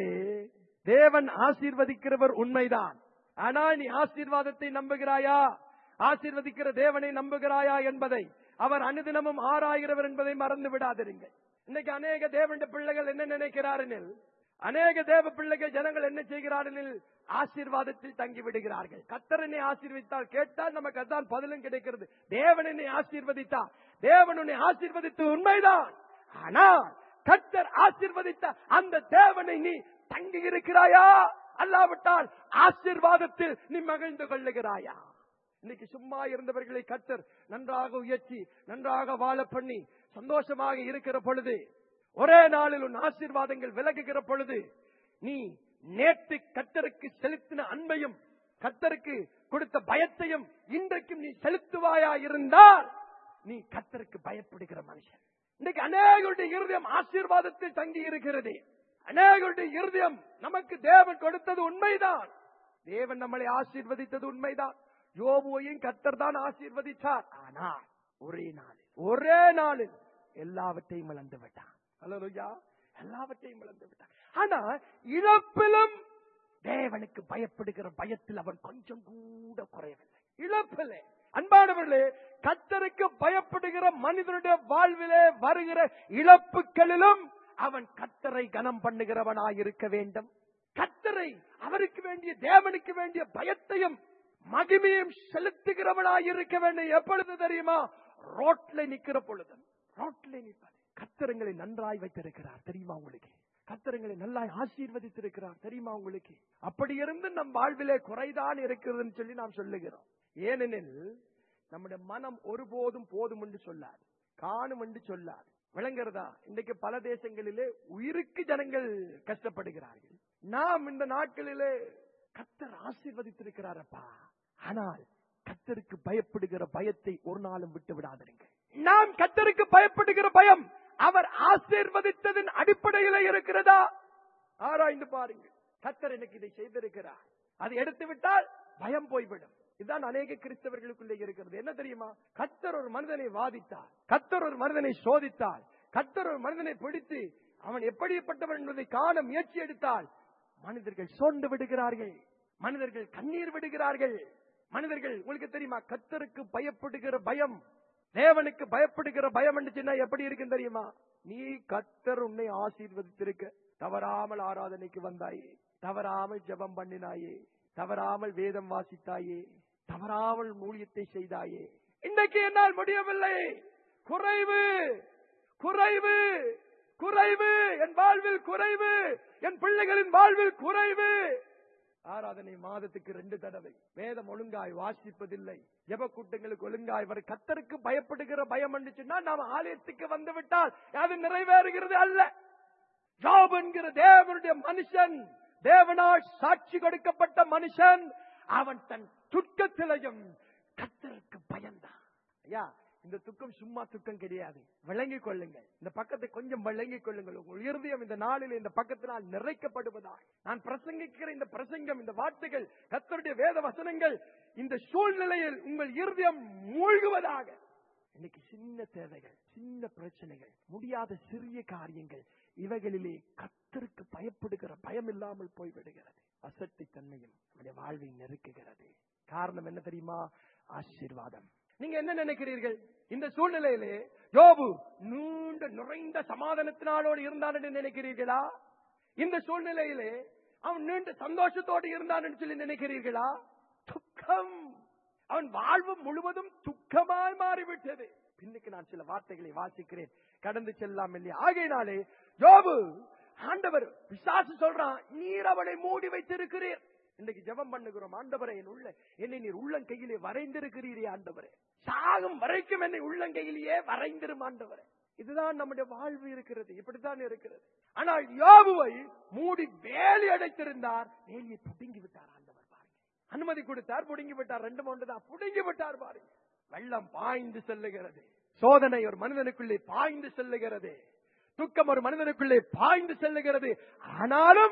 தேவன் ஆசீர்வதிக்கிறவர் உண்மைதான் ஆனா நீ ஆசீர்வாதத்தை நம்புகிறாயா ஆசீர்வதிக்கிற தேவனை நம்புகிறாயா என்பதை அவர் அனுதினமும் ஆராய்கிறவர் என்பதை மறந்து விடாதிருங்கள் இன்னைக்கு அநேக தேவனுடைய பிள்ளைகள் என்ன நினைக்கிறார்கள் அநேக தேவ பிள்ளைகள் ஜனங்கள் என்ன செய்கிறார்கள் ஆசீர்வாதத்தில் தங்கி விடுகிறார்கள் கத்தரனை ஆசீர்வதித்தால் கேட்டால் நமக்கு அதான் பதிலும் கிடைக்கிறது தேவனை ஆசீர்வதித்தார் தேவன் உன்னை ஆசீர்வதித்து உண்மைதான் ஆனால் கத்தர் ஆசீர்வதித்த அந்த தேவனை நீ தங்கி இருக்கிறாயா அல்லாவிட்டால் ஆசீர்வாதத்தில் நீ மகிழ்ந்து கொள்ளுகிறாயா இன்னைக்கு சும்மா இருந்தவர்களை கத்தர் நன்றாக உயர்த்தி நன்றாக வாழ பண்ணி சந்தோஷமாக இருக்கிற பொழுது ஒரே நாளில் உன் ஆசீர்வாதங்கள் விலகுகிற பொழுது நீ நேற்று கத்தருக்கு செலுத்தின அன்பையும் கத்தருக்கு கொடுத்த பயத்தையும் இன்றைக்கும் நீ செலுத்துவாயா இருந்தால் நீ கத்தருக்கு பயப்படுகிற மனுஷன் இன்னைக்கு அநேகருடைய இருதயம் ஆசீர்வாதத்தில் தங்கி இருக்கிறது அநேகருடைய இருதயம் நமக்கு தேவன் கொடுத்தது உண்மைதான் தேவன் நம்மளை ஆசீர்வதித்தது உண்மைதான் யோபுவையும் கத்தர் தான் ஆசீர்வதித்தார் ஆனால் ஒரே நாளில் ஒரே நாளில் எல்லாவற்றையும் இழந்து விட்டான் அல்லா எல்லாவற்றையும் இழந்து விட்டான் ஆனா இழப்பிலும் தேவனுக்கு பயப்படுகிற பயத்தில் அவன் கொஞ்சம் கூட குறையவில்லை இழப்பிலே அன்பானவர்களே கத்தருக்கு பயப்படுகிற மனிதனுடைய வாழ்விலே வருகிற இழப்புகளிலும் அவன் கத்தரை கனம் பண்ணுகிறவனாயிருக்க வேண்டும் கத்தரை அவருக்கு வேண்டிய தேவனுக்கு வேண்டிய பயத்தையும் மகிமையும் செலுத்துகிறவனாயிருக்க வேண்டும் எப்பொழுது தெரியுமா ரோட்ல நிக்கிற பொழுது ரோட்ல நிற்பது கத்தரங்களை நன்றாய் வைத்திருக்கிறார் தெரியுமா உங்களுக்கு கத்தரங்களை நல்லா ஆசீர்வதித்திருக்கிறார் தெரியுமா உங்களுக்கு அப்படி இருந்து நம் வாழ்விலே குறைதான் இருக்கிறதுன்னு சொல்லி நாம் சொல்லுகிறோம் ஏனெனில் நம்முடைய மனம் ஒருபோதும் போதும் என்று சொல்லாது காணும் என்று சொல்லாது விளங்குறதா இன்றைக்கு பல தேசங்களிலே உயிருக்கு ஜனங்கள் கஷ்டப்படுகிறார்கள் நாம் இந்த நாட்களிலே கத்தர் ஆசீர்வதித்திருக்கிறாரப்பா ஆனால் கத்தருக்கு பயப்படுகிற பயத்தை ஒரு நாளும் விட்டு விடாதிருங்க நாம் கத்தருக்கு பயப்படுகிற பயம் அவர் ஆசீர்வதித்ததின் அடிப்படையில இருக்கிறதா ஆராய்ந்து பாருங்க கத்தர் எனக்கு இதை செய்திருக்கிறார் அதை எடுத்து விட்டால் பயம் போய்விடும் இதுதான் அநேக கிறிஸ்தவர்களுக்குள்ளே இருக்கிறது என்ன தெரியுமா கத்தர் ஒரு மனிதனை வாதித்தார் கத்தர் ஒரு மனிதனை சோதித்தார் கத்தர் ஒரு மனிதனை பிடித்து அவன் எப்படிப்பட்டவன் என்பதை காண முயற்சி எடுத்தால் மனிதர்கள் சோர்ந்து விடுகிறார்கள் மனிதர்கள் கண்ணீர் விடுகிறார்கள் மனிதர்கள் உங்களுக்கு தெரியுமா கத்தருக்கு பயப்படுகிற பயம் தேவனுக்கு பயப்படுகிற பயம் என்று சொன்னா எப்படி இருக்கு தெரியுமா நீ கத்தர் உன்னை ஆசீர்வதித்திருக்க தவறாமல் ஆராதனைக்கு வந்தாயே தவறாமல் ஜெபம் பண்ணினாயே தவறாமல் வேதம் வாசித்தாயே தவறாமல் ஊழியத்தை செய்தாயே இன்றைக்கு என்னால் முடியவில்லை குறைவு குறைவு குறைவு என் வாழ்வில் குறைவு என் பிள்ளைகளின் வாழ்வில் குறைவு ஆராதனை மாதத்துக்கு ரெண்டு தடவை வேதம் ஒழுங்காய் வாசிப்பதில்லை ஜெப கூட்டங்களுக்கு ஒழுங்காய் வர கத்தருக்கு பயப்படுகிற பயம் சொன்னா நாம் ஆலயத்துக்கு வந்து விட்டால் அது நிறைவேறுகிறது அல்ல ஜாப் என்கிற தேவனுடைய மனுஷன் தேவனால் சாட்சி கொடுக்கப்பட்ட மனுஷன் அவன் தன் துக்கத்திலையும் கத்தருக்கு பயந்தான் ஐயா இந்த துக்கம் சும்மா துக்கம் கிடையாது விளங்கிக் கொள்ளுங்கள் இந்த பக்கத்தை கொஞ்சம் விளங்கிக் கொள்ளுங்கள் உங்கள் இருதயம் இந்த நாளில் இந்த பக்கத்தினால் நிறைக்கப்படுவதாக நான் பிரசங்கிக்கிற இந்த பிரசங்கம் இந்த வார்த்தைகள் கத்தருடைய வேத வசனங்கள் இந்த சூழ்நிலையில் உங்கள் இருதயம் மூழ்குவதாக இன்னைக்கு சின்ன தேவைகள் சின்ன பிரச்சனைகள் முடியாத சிறிய காரியங்கள் இவைகளிலே கத்தருக்கு பயப்படுகிற பயம் இல்லாமல் போய்விடுகிறது அசட்டு தன்மையும் நம்முடைய வாழ்வை நெருக்குகிறது காரணம் என்ன தெரியுமா ஆசீர்வாதம் நீங்க என்ன நினைக்கிறீர்கள் இந்த சூழ்நிலையிலே யோபு நீண்ட நிறைந்த சமாதானத்தினாலோடு இருந்தான் என்று நினைக்கிறீர்களா இந்த சூழ்நிலையிலே அவன் நீண்ட சந்தோஷத்தோடு இருந்தான் என்று சொல்லி நினைக்கிறீர்களா துக்கம் அவன் வாழ்வு முழுவதும் துக்கமாய் மாறிவிட்டது பின்னுக்கு நான் சில வார்த்தைகளை வாசிக்கிறேன் கடந்து செல்லாம் இல்லையா ஆகையினாலே யோபு ஆண்டவர் பிசாசு சொல்றான் நீர் அவளை மூடி வைத்திருக்கிறீர் இன்னைக்கு ஜெபம் பண்ணுகிறோம் ஆண்டவரே என் உள்ள என்னை நீர் உள்ளங்கையிலே வரைந்திருக்கிறீரே ஆண்டவரே சாகும் வரைக்கும் என்னை உள்ளங்கையிலேயே வரைந்திரும் ஆண்டவரே இதுதான் நம்முடைய வாழ்வு இருக்கிறது இப்படித்தான் இருக்கிறது ஆனால் யோபுவை மூடி வேலி அடைத்திருந்தார் வேலியை புடுங்கி விட்டார் ஆண்டவர் பாருங்க அனுமதி கொடுத்தார் புடுங்கி விட்டார் ரெண்டு மூன்று தான் புடுங்கி விட்டார் பாருங்க வெள்ளம் பாய்ந்து செல்லுகிறது சோதனை ஒரு மனிதனுக்குள்ளே பாய்ந்து செல்லுகிறது துக்கம் ஒரு மனிதனுக்குள்ளே பாய்ந்து செல்லுகிறது ஆனாலும்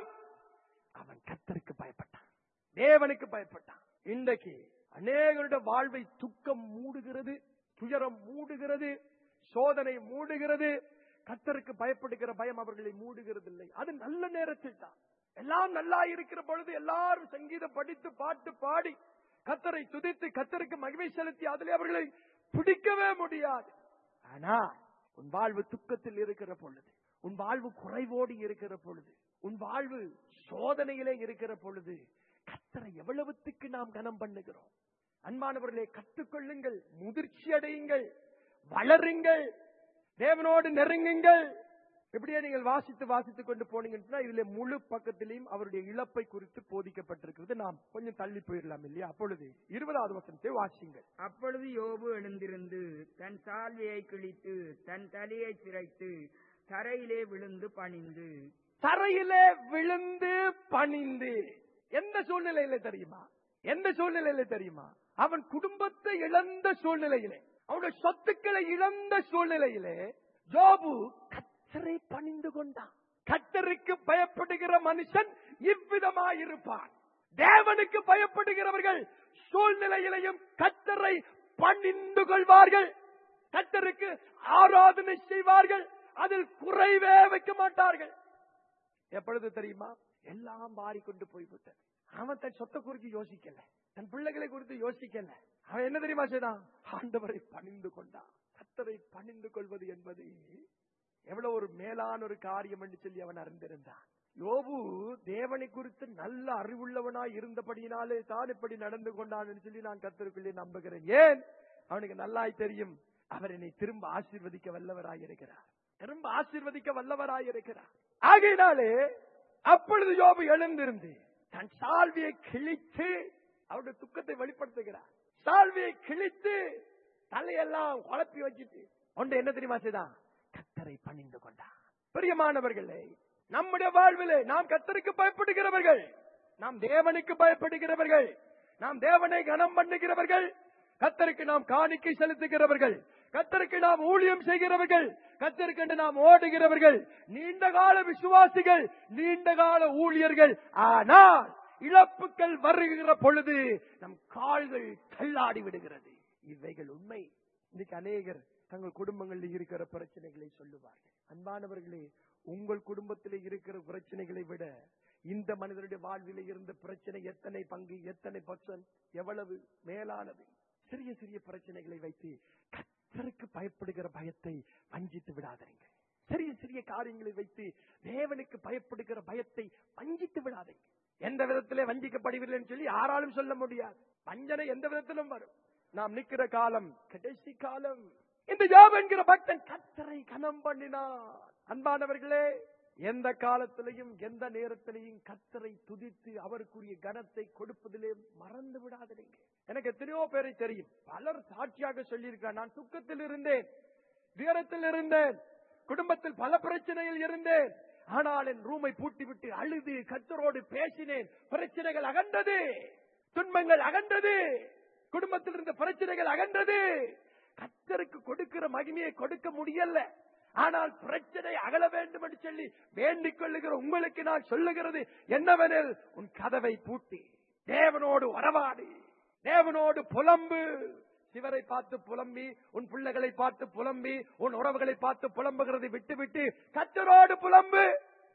அவன் கத்தருக்கு பயப்பட்டான் தேவனுக்கு பயப்பட்டான் இன்றைக்கு அநேகருடைய வாழ்வை துக்கம் மூடுகிறது துயரம் மூடுகிறது சோதனை மூடுகிறது கத்தருக்கு பயப்படுகிற பயம் அவர்களை மூடுகிறது இல்லை அது நல்ல நேரத்தில் தான் எல்லாம் நல்லா இருக்கிற பொழுது எல்லாரும் சங்கீதம் படித்து பாட்டு பாடி கத்தரை துதித்து கத்தருக்கு மகிமை செலுத்தி அதில் அவர்களை பிடிக்கவே முடியாது ஆனா உன் வாழ்வு துக்கத்தில் இருக்கிற பொழுது உன் வாழ்வு குறைவோடு இருக்கிற பொழுது உன் வாழ்வு சோதனையிலே இருக்கிற பொழுது கத்தரை எவ்வளவுத்துக்கு நாம் கனம் பண்ணுகிறோம் அன்பானவர்களே கற்றுக்கொள்ளுங்கள் முதிர்ச்சி அடையுங்கள் வளருங்கள் தேவனோடு நெருங்குங்கள் இப்படியே நீங்கள் வாசித்து வாசித்துக் கொண்டு போனீங்கன்னா இதுல முழு பக்கத்திலையும் அவருடைய இழப்பை குறித்து போதிக்கப்பட்டிருக்கிறது நாம் கொஞ்சம் தள்ளி போயிடலாம் இல்லையா அப்பொழுது இருபதாவது வசனத்தை வாசிங்கள் அப்பொழுது யோபு எழுந்திருந்து தன் சால்வையை கிழித்து தன் தலையை சிரைத்து தரையிலே விழுந்து பணிந்து தரையிலே விழுந்து பணிந்து எந்த சூழ்நிலையில தெரியுமா எந்த சூழ்நிலையில தெரியுமா அவன் குடும்பத்தை இழந்த சூழ்நிலையிலே அவனுடைய சொத்துக்களை இழந்த சூழ்நிலையிலே ஜோபு கத்தரை பணிந்து கொண்டான் கத்தருக்கு பயப்படுகிற மனுஷன் இவ்விதமாயிருப்பான் தேவனுக்கு பயப்படுகிறவர்கள் சூழ்நிலையிலையும் கத்தரை பணிந்து கொள்வார்கள் கத்தருக்கு ஆராதனை செய்வார்கள் அதில் குறைவே வைக்க மாட்டார்கள் எப்பொழுது தெரியுமா எல்லாம் மாறிக்கொண்டு போய்விட்டது அவன் தன் சொத்தை குறித்து யோசிக்கல தன் பிள்ளைகளை குறித்து யோசிக்கல அவன் என்ன தெரியுமா செய்தான் ஆண்டவரை பணிந்து கொண்டான் கத்தரை பணிந்து கொள்வது என்பது எவ்வளவு ஒரு மேலான ஒரு காரியம் என்று சொல்லி அவன் அறிந்திருந்தான் யோபு தேவனை குறித்து நல்ல அறிவுள்ளவனாய் இருந்தபடியினாலே தான் இப்படி நடந்து கொண்டான் என்று சொல்லி நான் கத்தருக்குள்ளே நம்புகிறேன் ஏன் அவனுக்கு நல்லாய் தெரியும் அவர் என்னை திரும்ப ஆசீர்வதிக்க வல்லவராய் இருக்கிறார் திரும்ப ஆசீர்வதிக்க வல்லவராய் இருக்கிறார் ஆகையினாலே அப்பொழுது யோபு எழுந்திருந்து தன் சால்வியை கிழித்து அவருடைய துக்கத்தை வெளிப்படுத்துகிறார் சால்வியை கிழித்து தலையெல்லாம் குழப்பி வச்சுட்டு ஒன்று என்ன தெரியுமா செய்தான் கத்தரை பணிந்து கொண்டான் பிரியமானவர்களே நம்முடைய வாழ்விலே நாம் கத்தருக்கு பயப்படுகிறவர்கள் நாம் தேவனுக்கு பயப்படுகிறவர்கள் நாம் தேவனை கனம் பண்ணுகிறவர்கள் கத்தருக்கு நாம் காணிக்கை செலுத்துகிறவர்கள் கத்தருக்கு நாம் ஊழியம் செய்கிறவர்கள் கத்தருக்கு நாம் ஓடுகிறவர்கள் நீண்ட கால விசுவாசிகள் நீண்ட கால ஊழியர்கள் ஆனால் இழப்புகள் வருகிற பொழுது நம் கால்கள் தள்ளாடி விடுகிறது இவைகள் உண்மை இன்னைக்கு அநேகர் தங்கள் குடும்பங்களில் இருக்கிற பிரச்சனைகளை சொல்லுவார்கள் அன்பானவர்களே உங்கள் குடும்பத்தில் இருக்கிற பிரச்சனைகளை விட இந்த மனிதனுடைய வாழ்விலே இருந்த பிரச்சனை எத்தனை பங்கு எத்தனை பர்சன்ட் எவ்வளவு மேலானது சிறிய சிறிய பிரச்சனைகளை வைத்து கத்தருக்கு பயப்படுகிற பயத்தை வஞ்சித்து விடாதீங்க சிறிய சிறிய காரியங்களை வைத்து தேவனுக்கு பயப்படுகிற பயத்தை வஞ்சித்து விடாதீங்க எந்த விதத்திலே வஞ்சிக்கப்படுவீர்கள் என்று சொல்லி யாராலும் சொல்ல முடியாது வஞ்சனை எந்த விதத்திலும் வரும் நாம் நிக்கிற காலம் கடைசி காலம் இந்த ஜாப் என்கிற பக்தன் கத்தரை கனம் பண்ணினான் அன்பானவர்களே எந்த காலத்திலையும் எந்த நேரத்திலையும் கத்தரை துதித்து அவருக்குரிய கனத்தை கொடுப்பதிலே மறந்து விடாதீங்க எனக்கு எத்தனையோ பேரை தெரியும் பலர் சாட்சியாக சொல்லியிருக்கிறார் நான் துக்கத்தில் இருந்தேன் துயரத்தில் இருந்தேன் குடும்பத்தில் பல பிரச்சனையில் இருந்தேன் ஆனால் என் ரூமை பூட்டிவிட்டு அழுது கத்தரோடு பேசினேன் பிரச்சனைகள் அகன்றது துன்பங்கள் அகன்றது குடும்பத்தில் இருந்த பிரச்சனைகள் அகன்றது கத்தருக்கு கொடுக்கிற மகிமையை கொடுக்க முடியல ஆனால் பிரச்சனை அகல வேண்டும் என்று சொல்லி வேண்டிக் கொள்ளுகிற உங்களுக்கு நான் சொல்லுகிறது என்னவெனில் உன் கதவை பூட்டி தேவனோடு வரவாடி தேவனோடு புலம்பு சிவரை பார்த்து புலம்பி உன் பிள்ளைகளை பார்த்து புலம்பி உன் உறவுகளை பார்த்து புலம்புகிறதை விட்டுவிட்டு கத்தரோடு புலம்பு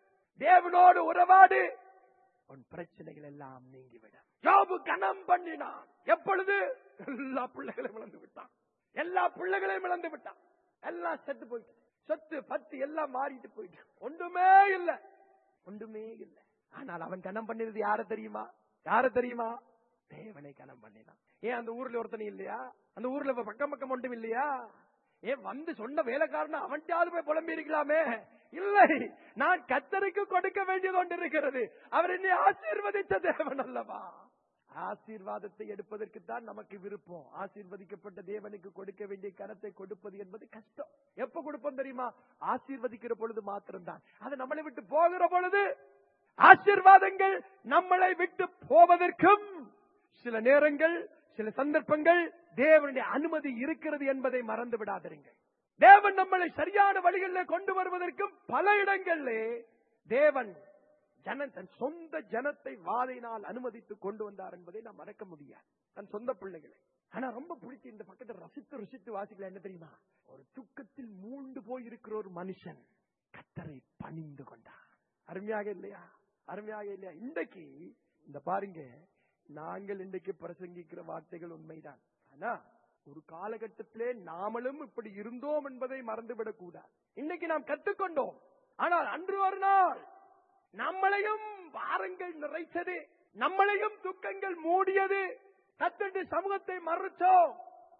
தேவனோடு உறவாடு உன் பிரச்சனைகள் எல்லாம் நீங்கிவிடும் யோபு கனம் பண்ணினான் எப்பொழுது எல்லா பிள்ளைகளையும் இழந்து விட்டான் எல்லா பிள்ளைகளையும் இழந்து விட்டான் எல்லாம் செத்து போயிட்டு சொத்து பத்து எல்லாம் மாறிட்டு போயிட்டு ஒன்றுமே இல்ல ஒன்றுமே இல்ல ஆனால் அவன் கனம் பண்ணினது யார தெரியுமா யார தெரியுமா தேவனை கனம் பண்ணினான் ஏன் அந்த ஊர்ல ஒருத்தனை இல்லையா அந்த ஊர்ல இப்ப பக்கம் பக்கம் ஒன்றும் இல்லையா ஏன் வந்து சொன்ன வேலைக்காரன் அவன்கிட்டயாவது போய் புலம்பி இருக்கலாமே இல்லை நான் கத்தருக்கு கொடுக்க வேண்டியது ஒன்று இருக்கிறது அவர் என்னை ஆசீர்வதித்த தேவன் அல்லவா ஆசீர்வாதத்தை எடுப்பதற்கு தான் நமக்கு விருப்பம் ஆசீர்வதிக்கப்பட்ட தேவனுக்கு கொடுக்க வேண்டிய கனத்தை கொடுப்பது என்பது கஷ்டம் எப்ப கொடுப்போம் தெரியுமா ஆசீர்வதிக்கிற பொழுது மாத்திரம்தான் அது நம்மளை விட்டு போகிற பொழுது ஆசீர்வாதங்கள் நம்மளை விட்டு போவதற்கும் சில நேரங்கள் சில சந்தர்ப்பங்கள் தேவனுடைய அனுமதி இருக்கிறது என்பதை மறந்து விடாதிருங்கள் தேவன் நம்மளை சரியான வழிகளில் கொண்டு வருவதற்கும் பல இடங்களிலே தேவன் ஜன தன் சொந்த ஜனத்தை வாதையினால் அனுமதித்து கொண்டு வந்தார் என்பதை நாம் மறக்க முடியாது தன் சொந்த பிள்ளைகளை ஆனா ரொம்ப பிடிச்சி இந்த பக்கத்தை ரசித்து ருசித்து வாசிக்கல என்ன தெரியுமா ஒரு துக்கத்தில் மூண்டு போயிருக்கிற ஒரு மனுஷன் கத்தரை பணிந்து கொண்டான் அருமையாக இல்லையா அருமையாக இல்லையா இன்றைக்கு இந்த பாருங்க நாங்கள் இன்றைக்கு பிரசங்கிக்கிற வார்த்தைகள் உண்மைதான் ஆனா ஒரு காலகட்டத்திலே நாமளும் இப்படி இருந்தோம் என்பதை மறந்துவிடக் கூடாது இன்னைக்கு நாம் கற்றுக்கொண்டோம் ஆனால் அன்று ஒரு நாள் நம்மளையும் பாரங்கள் நிறைத்தது நம்மளையும் துக்கங்கள் மூடியது கத்தண்டு சமூகத்தை மறுத்தோம்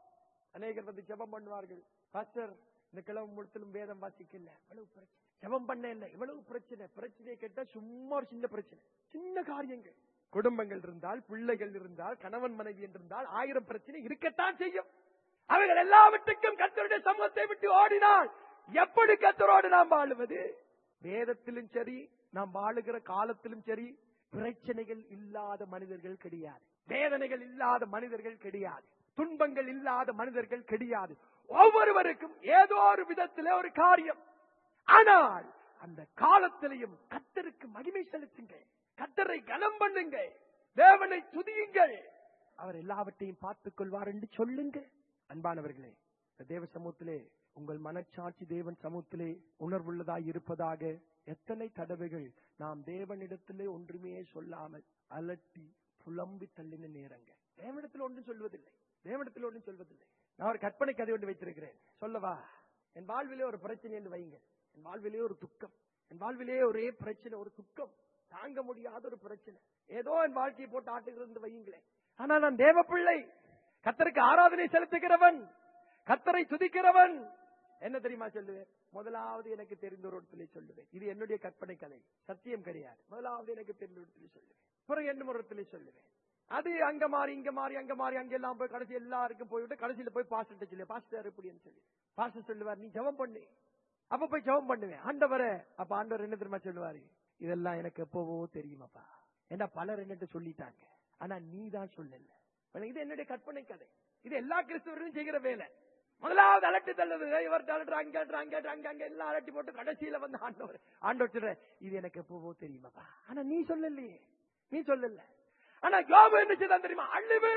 அநேகர் வந்து ஜெபம் பண்ணுவார்கள் பாஸ்டர் இந்த கிழமை முழுத்திலும் வேதம் வாசிக்கல இவ்வளவு பிரச்சனை ஜெபம் பண்ண இல்ல இவ்வளவு பிரச்சனை பிரச்சனையை கேட்டா சும்மா ஒரு சின்ன பிரச்சனை சின்ன காரியங்கள் குடும்பங்கள் இருந்தால் பிள்ளைகள் இருந்தால் கணவன் மனைவி இருந்தால் ஆயிரம் பிரச்சனை இருக்கத்தான் செய்யும் அவைகள் எல்லாவற்றுக்கும் கத்தருடைய சமூகத்தை விட்டு ஓடினால் எப்படி கத்தரோடு நாம் வாழுவது வேதத்திலும் சரி நாம் வாழுகிற காலத்திலும் சரி பிரச்சனைகள் இல்லாத மனிதர்கள் கிடையாது வேதனைகள் இல்லாத மனிதர்கள் கிடையாது துன்பங்கள் இல்லாத மனிதர்கள் கிடையாது ஒவ்வொருவருக்கும் ஏதோ ஒரு விதத்திலே ஒரு காரியம் ஆனால் அந்த காலத்திலையும் கத்தருக்கு மகிமை செலுத்துங்கள் கத்தரை கனம் பண்ணுங்கள் தேவனை துதியுங்கள் அவர் எல்லாவற்றையும் பார்த்துக் கொள்வார் என்று சொல்லுங்க அன்பானவர்களே இந்த தேவ சமூகத்திலே உங்கள் மனச்சாட்சி தேவன் சமூகத்திலே உணர்வுள்ளதாய் இருப்பதாக எத்தனை தடவைகள் நாம் தேவனிடத்திலே ஒன்றுமே சொல்லாமல் அலட்டி புலம்பி தள்ளின நேரங்கள் தேவனிடத்தில் ஒன்றும் சொல்வதில்லை தேவனிடத்தில் ஒன்றும் சொல்வதில்லை நான் ஒரு கற்பனை கதை ஒன்று வைத்திருக்கிறேன் சொல்லவா என் வாழ்விலே ஒரு பிரச்சனை என்று வைங்க என் வாழ்விலே ஒரு துக்கம் என் வாழ்விலே ஒரே பிரச்சனை ஒரு துக்கம் தாங்க முடியாத ஒரு பிரச்சனை ஏதோ என் வாழ்க்கையை போட்டு ஆட்டுகிறது வையுங்களேன் ஆனா நான் தேவ பிள்ளை கத்தருக்கு ஆராதனை செலுத்துகிறவன் கத்தரை துதிக்கிறவன் என்ன தெரியுமா சொல்லுவேன் முதலாவது எனக்கு தெரிந்த ஒரு இடத்துல சொல்லுவேன் இது என்னுடைய கற்பனை கதை சத்தியம் கிடையாது முதலாவது எனக்கு தெரிந்த ஒரு இடத்துல சொல்லுவேன் பிறகு என்ன ஒரு இடத்துல சொல்லுவேன் அது அங்க மாறி இங்க மாறி அங்க மாறி அங்க எல்லாம் போய் கடைசி எல்லாருக்கும் போய்விட்டு கடைசியில போய் பாஸ்டர் சொல்லி பாஸ்டர் எப்படின்னு சொல்லி பாஸ்டர் சொல்லுவார் நீ ஜெபம் பண்ணு அப்ப போய் ஜெபம் பண்ணுவேன் ஆண்டவரே அப்ப ஆண்டவர் என்ன தெரியுமா சொல்லுவாரு இதெல்லாம் எனக்கு எப்பவோ தெரியுமாப்பா ஏன்னா பலர் என்னட்டு சொல்லிட்டாங்க ஆனா நீ தான் சொல்லல இது என்னுடைய கற்பனை கதை இது எல்லா கிறிஸ்தவர்களும் செய்கிற வேலை முதலாவது அலட்டி தள்ளுது இவர் அலட்டு அங்க அலட்டு அங்க அலட்டு, அங்க அங்க எல்லாம் அலட்டி போட்டு கடைசியில வந்து ஆண்டவர் ஆண்டவர் சொல்ற இது எனக்கு எப்பவோ தெரியுமாப்பா ஆனா நீ சொல்லலையே நீ சொல்லல ஆனா யோபு என்ன செய்தான் தெரியுமா அழிவு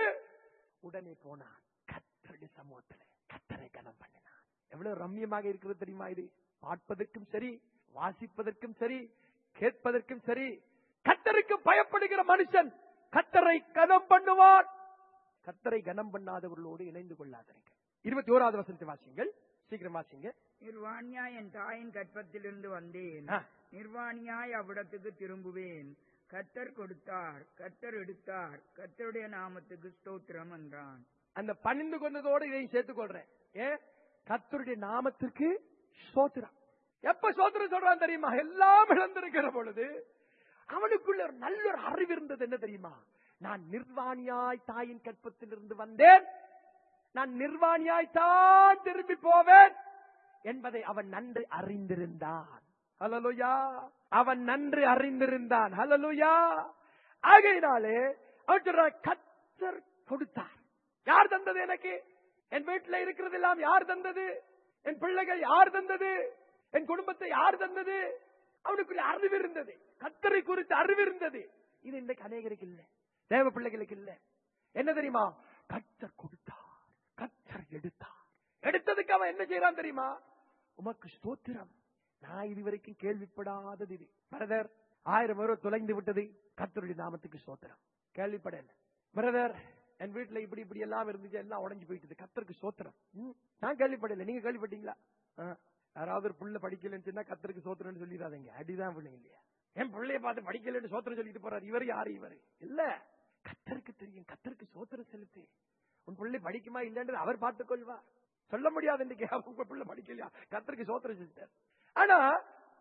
உடனே போனான் கத்தருடைய சமூகத்துல கத்தரை கனம் பண்ணினான் எவ்வளவு ரம்யமாக இருக்கிறது தெரியுமா இது பார்ப்பதற்கும் சரி வாசிப்பதற்கும் சரி கேட்பதற்கும் சரி கத்தருக்கு பயப்படுகிற மனுஷன் கத்தரை கனம் பண்ணுவான் கத்தரை கனம் பண்ணாதவர்களோடு இணைந்து கொள்ளாதீங்க இருபத்தி ஓராவது வசனத்தை வாசிங்கள் சீக்கிரம் வாசிங்க நிர்வாணியாய் என் தாயின் கற்பத்திலிருந்து வந்தேன் ஆ. நிர்வாணியாய் அவ்விடத்துக்கு திரும்புவேன் கத்தர் கொடுத்தார் கத்தர் எடுத்தார் கத்தருடைய நாமத்துக்கு ஸ்தோத்திரம் என்றான் அந்த பணிந்து கொண்டதோடு இதையும் சேர்த்துக் கொள்றேன் ஏ கத்தருடைய நாமத்திற்கு சோத்திரம் எப்ப சோத்திரம் சொல்றான் தெரியுமா எல்லாம் இழந்திருக்கிற பொழுது அவனுக்குள்ள ஒரு நல்ல ஒரு அறிவு இருந்தது என்ன தெரியுமா நான் நிர்வாணியாய் தாயின் கற்பத்திலிருந்து வந்தேன் நான் நிர்வாணியாய் தான் திரும்பி போவேன் என்பதை அவன் நன்று அறிந்திருந்தான் ஹலலுயா அவன் நன்று அறிந்திருந்தான் ஹலலுயா ஆகையினாலே அவன் சொல்றான் கத்தர் கொடுத்தார் யார் தந்தது எனக்கு என் வீட்டுல இருக்கிறது எல்லாம் யார் தந்தது என் பிள்ளைகள் யார் தந்தது என் குடும்பத்தை யார் தந்தது அவனுக்குள்ள அறிவு இருந்தது கத்தரை குறித்து அறிவு இருந்தது இது இன்றைக்கு அநேகருக்கு இல்ல தேவ பிள்ளைகளுக்கு இல்ல என்ன தெரியுமா கத்தர் கொடுத்தார் கத்தர் எடுத்தார் எடுத்ததுக்கு அவன் என்ன செய்யறான் தெரியுமா உமக்கு ஸ்தோத்திரம் நான் இதுவரைக்கும் கேள்விப்படாதது இது பிரதர் ஆயிரம் ரூபாய் தொலைந்து விட்டது கத்தருடைய நாமத்துக்கு ஸ்தோத்திரம் கேள்விப்படல பிரதர் என் வீட்டுல இப்படி இப்படி எல்லாம் இருந்துச்சு எல்லாம் உடைஞ்சு போயிட்டது கத்தருக்கு சோத்திரம் ம், நான் கேள்விப்படல நீங்க கேள்விப்பட்டீங்களா ஆ, யாராவது ஒரு புள்ள படிக்கலன்னு சொன்னா கத்தருக்கு சோத்திரம்னு சொல்லிடாதீங்க அடிதான் பிள்ளைங்க இல்லையா என் பிள்ளைய பார்த்து படிக்கலன்னு சோத்திரம் சொல்லிட்டு போறாரு இவர் யாரு இவர் இல்ல கத்தருக்கு தெரியும் கத்தருக்கு சோத்திரம் செலுத்து உன் பிள்ளை படிக்குமா இல்லைன்றது அவர் பார்த்துக் கொள்வார் சொல்ல முடியாது இன்னைக்கு உங்க பிள்ளை படிக்கலையா கத்தருக்கு சோத்திரம் செலுத்தார் ஆனா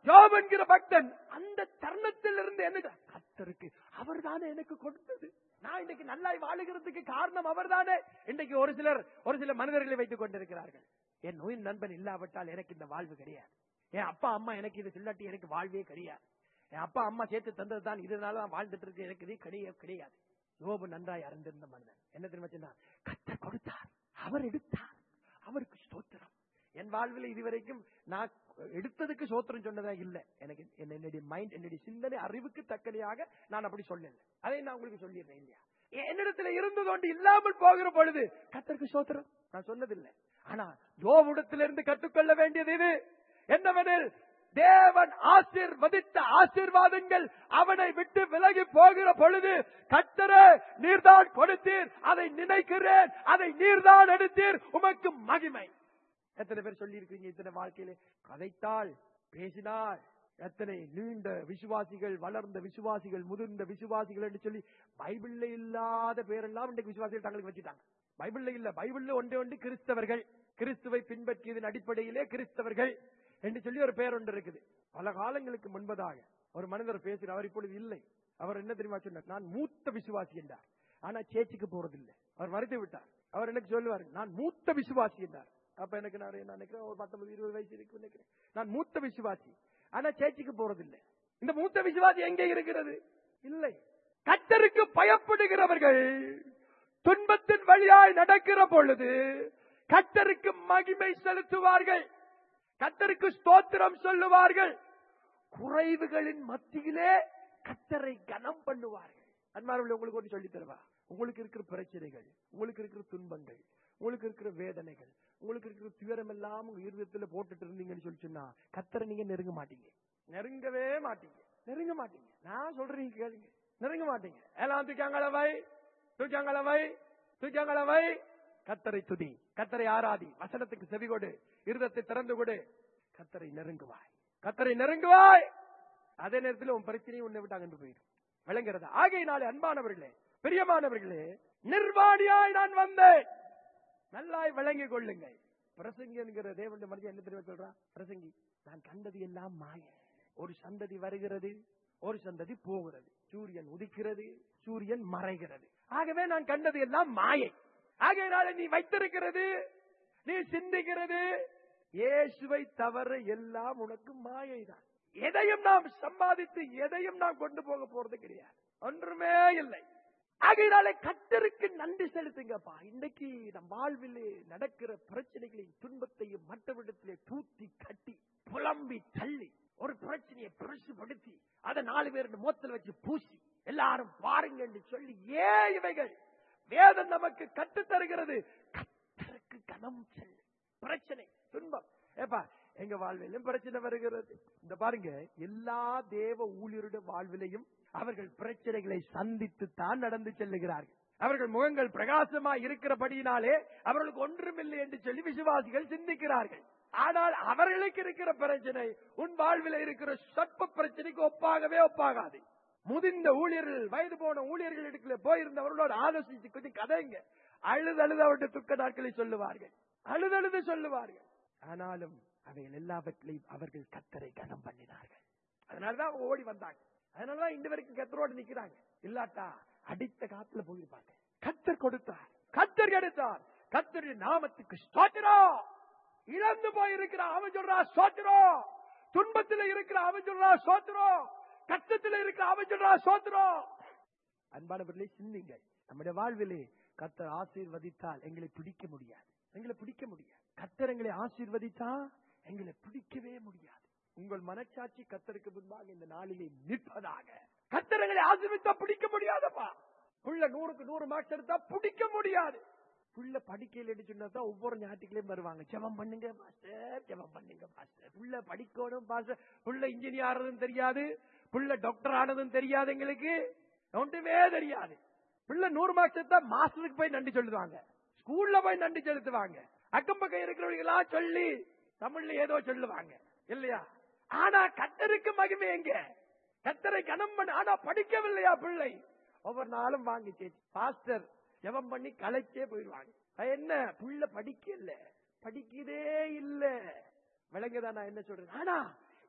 யோப் என்கிற பக்தன் அந்த தருணத்தில் இருந்து என்ன கத்தருக்கு அவர்தானே எனக்கு கொடுத்தது நான் இன்னைக்கு நல்லா வாழுகிறதுக்கு காரணம் அவர்தானே இன்னைக்கு ஒரு சிலர் ஒரு சில மனிதர்களை வைத்துக் கொண்டிருக்கிறார்கள் என் நோயின் நண்பன் இல்லாவிட்டால் எனக்கு இந்த வாழ்வு கிடையாது என் அப்பா அம்மா எனக்கு இது சொல்லாட்டி எனக்கு வாழ்வே கிடையாது என் அப்பா அம்மா சேர்த்து தந்தது தான் இதனால தான் வாழ்ந்துட்டு இருக்கு எனக்கு இது கிடையாது கிடையாது யோபு நன்றாய் அறிந்திருந்த மனிதன் என்ன தெரியுமா சொன்னார் கத்தர் கொடுத்தார் அவர் எடுத்தார் அவருக்கு ஸ்தோத்திரம் என் வாழ்வில் இதுவரைக்கும் நான் எடுத்ததுக்கு சோத்திரம் சொன்னதா இல்ல எனக்கு என்ன- என்னுடைய மைண்ட் என்னுடைய சிந்தனை அறிவுக்கு தக்கனையாக நான் அப்படி சொல்லல அதை நான் உங்களுக்கு சொல்லிடுறேன் இல்லையா என்னிடத்துல இருந்து கொண்டு இல்லாமல் போகிற பொழுது கத்தருக்கு சோத்திரம் நான் சொன்னதில்லை ஆனா யோவிடத்திலிருந்து கற்றுக்கொள்ள வேண்டியது இது என்னவெனில் தேவன் ஆசீர்வதித்த ஆசீர்வாதங்கள் அவனை விட்டு விலகி போகிற பொழுது கத்தரே நீர்தான் கொடுத்தீர் அதை நினைக்கிறேன் அதை நீர்தான் எடுத்தீர் உமக்கு மகிமை எத்தனை பேர் சொல்லி இருக்கீங்க இத்தனை வாழ்க்கையிலே கதைத்தாள் பேசினாள் எத்தனை நீண்ட விசுவாசிகள் வளர்ந்த விசுவாசிகள் முதிர்ந்த விசுவாசிகள் என்று சொல்லி பைபிள்ல இல்லாத பேரெல்லாம் இன்றைக்கு விசுவாசிகள் தங்களுக்கு வச்சுட்டாங்க பைபிள்ல இல்ல பைபிள்ல ஒன்றே ஒன்று கிறிஸ்தவர்கள் கிறிஸ்துவை பின்பற்றியதன் அடிப்படையிலே கிறிஸ்தவர்கள் என்று சொல்லி ஒரு பேர் ஒன்று இருக்குது பல காலங்களுக்கு முன்பதாக ஒரு மனிதர் பேசுகிறார் அவர் இப்பொழுது இல்லை அவர் என்ன தெரியுமா சொன்னார் நான் மூத்த விசுவாசி என்றார் ஆனா சேச்சிக்கு போறதில்லை அவர் மறுத்து விட்டார் அவர் எனக்கு சொல்லுவார் நான் மூத்த விசுவாசி என்றார் அப்ப எனக்கு நான் நான் நினைக்கிறேன் ஒரு பத்தொன்பது இருபது வயசு இருக்கு நினைக்கிறேன் நான் மூத்த விசுவாசி ஆனா சேச்சிக்கு போறதில்லை இந்த மூத்த விசுவாசி எங்கே இருக்கிறது இல்லை கத்தருக்கு பயப்படுகிறவர்கள் துன்பத்தின் வழியாய் நடக்கிற பொழுது கத்தருக்கு மகிமை செலுத்துவார்கள் கத்தருக்கு ஸ்தோத்திரம் சொல்லுவார்கள் குறைவுகளின் மத்தியிலே கத்தரை கனம் பண்ணுவார்கள் அன்பார்கள் உங்களுக்கு ஒன்று சொல்லி தருவா உங்களுக்கு இருக்கிற பிரச்சனைகள் உங்களுக்கு இருக்கிற துன்பங்கள் உங்களுக்கு இருக்கிற வேதனைகள் உங்களுக்கு இருக்கிற துயரம் எல்லாம் உங்க இருதயத்துல போட்டுட்டு இருந்தீங்கன்னு சொல்லி சொன்னா கத்தரை நீங்க நெருங்க மாட்டீங்க நெருங்கவே மாட்டீங்க நெருங்க மாட்டீங்க நான் சொல்றீங்க கேளுங்க நெருங்க மாட்டீங்க எல்லாம் தூக்காங்களவை தூக்காங்களவை தூக்காங்களவை கத்தரை துதி கத்தரை ஆராதி வசனத்துக்கு செவி கொடு இருதத்தை திறந்து கொடு கத்தரை நெருங்குவாய் கத்தரை நெருங்குவாய் அதே நேரத்தில் உன் பிரச்சனையும் உன்னை விட்டு அகன்று போயிடும் விளங்குறதா ஆகையினாலே அன்பானவர்களே பிரியமானவர்களே நிர்வாணியாய் நான் வந்தேன் நல்லாய் விளங்கிக் கொள்ளுங்கள் பிரசங்கி என்கிற தேவனுடைய மனுஷன் என்ன தெரியுமா சொல்றா பிரசங்கி நான் கண்டது எல்லாம் மாய ஒரு சந்ததி வருகிறது ஒரு சந்ததி போகிறது சூரியன் உதிக்கிறது சூரியன் மறைகிறது ஆகவே நான் கண்டது எல்லாம் மாயை ஆகையினால நீ வைத்திருக்கிறது நீ சிந்திக்கிறது இயேசுவை தவிர எல்லாம் உனக்கு மாயைதான் எதையும் நாம் சம்பாதித்து எதையும் நாம் கொண்டு போக போறது கிடையாது ஒன்றுமே இல்லை ஆகையினாலே கத்தருக்கு நன்றி செலுத்துங்கப்பா இன்னைக்கு நம் வாழ்விலே நடக்கிற பிரச்சனைகளையும் துன்பத்தையும் மற்றவிடத்திலே தூத்தி கட்டி புலம்பி தள்ளி ஒரு பிரச்சனையை பெருசுபடுத்தி அதை நாலு பேர் மோத்தில் வச்சு பூசி எல்லாரும் பாருங்க என்று சொல்லி ஏன் இவைகள் வேதம் நமக்கு கற்றுத் தருகிறது கத்தருக்கு கனம் செல்லு பிரச்சனை துன்பம் ஏப்பா எங்க வாழ்விலும் பிரச்சனை வருகிறது இந்த பாருங்க எல்லா தேவ ஊழியருடைய வாழ்விலையும் அவர்கள் பிரச்சனைகளை சந்தித்து தான் நடந்து செல்லுகிறார்கள் அவர்கள் முகங்கள் பிரகாசமா இருக்கிறபடியினாலே அவர்களுக்கு ஒன்றுமில்லை என்று சொல்லி விசுவாசிகள் சிந்திக்கிறார்கள் ஆனால் அவர்களுக்கு இருக்கிற பிரச்சனை உன் வாழ்வில் இருக்கிற சொற்ப பிரச்சனைக்கு ஒப்பாகவே ஒப்பாகாது முதிர்ந்த ஊழியர்கள் வயது போன ஊழியர்கள் இடத்துல போயிருந்தவர்களோடு ஆலோசித்து கொஞ்சம் கதைங்க அழுது அழுது அவருடைய துக்க நாட்களை சொல்லுவார்கள் அழுது அழுது சொல்லுவார்கள் ஆனாலும் அவைகள் எல்லாவற்றையும் அவர்கள் கத்தரை கனம் பண்ணினார்கள் அதனாலதான் அவங்க ஓடி வந்தாங்க அதனாலதான் இந்த வரைக்கும் கத்தரோடு நிக்கிறாங்க இல்லாட்டா அடித்த காத்துல போயிருப்பாங்க கத்தர் கொடுத்தார் கத்தர் எடுத்தார் கத்தருடைய நாமத்துக்கு ஸ்தோத்திரம் இழந்து போயிருக்கிற அவன் சொல்றா சோத்திரம் துன்பத்துல இருக்கிற அவன் சொல்றா சோத்திரம் கஷ்டத்துல இருக்கிற அவன் சொல்றா சோத்திரம் அன்பானவர்களே சிந்திங்க நம்முடைய வாழ்விலே கத்தர் ஆசீர்வதித்தால் எங்களை பிடிக்க முடியாது எங்களை பிடிக்க முடியாது கத்தர் எங்களை ஆசீர்வதித்தா எங்களை பிடிக்கவே முடியாது உங்கள் மனச்சாட்சி கத்தருக்கு முன்பாக இந்த நாளிலே நிற்பதாக கத்தர் எங்களை ஆசீர்வதித்தா பிடிக்க முடியாதப்பா புள்ள நூறுக்கு நூறு மார்க்ஸ் எடுத்தா பிடிக்க முடியாது புள்ள படிக்கல சொன்னதான் ஒவ்வொரு ஞாயிற்றுக்கிளையும் வருவாங்க ஜெபம் பண்ணுங்க மாஸ்டர் ஜெபம் பண்ணுங்க மாஸ்டர் புள்ள படிக்கணும் மாஸ்டர் புள்ள இன்ஜினியர் ஆனதும் தெரியாது புள்ள டாக்டர் ஆனதும் தெரியாது எங்களுக்கு ஒன்றுமே தெரியாது பிள்ளை நூறு மார்க்ஸ் எடுத்தா மாஸ்டருக்கு போய் நன்றி சொல்லுவாங்க ஸ்கூல்ல போய் நன்றி செலுத்துவாங்க அக்கம் பக்கம் இருக்கிறவங்க எல்லாம் சொல்லி தமிழ்ல ஏதோ சொல்லுவாங்க இல்லையா ஆனா கத்தருக்கு மகிமை எங்க கத்தரை கனம் பண்ண ஆனா படிக்கவில்லையா பிள்ளை ஒவ்வொரு நாளும் வாங்கி சேச்சி பாஸ்டர் ஜெபம் பண்ணி கலைச்சே போயிடுவாங்க அது என்ன புள்ள படிக்கல படிக்கதே இல்ல விளங்குதா நான் என்ன சொல்றேன் ஆனா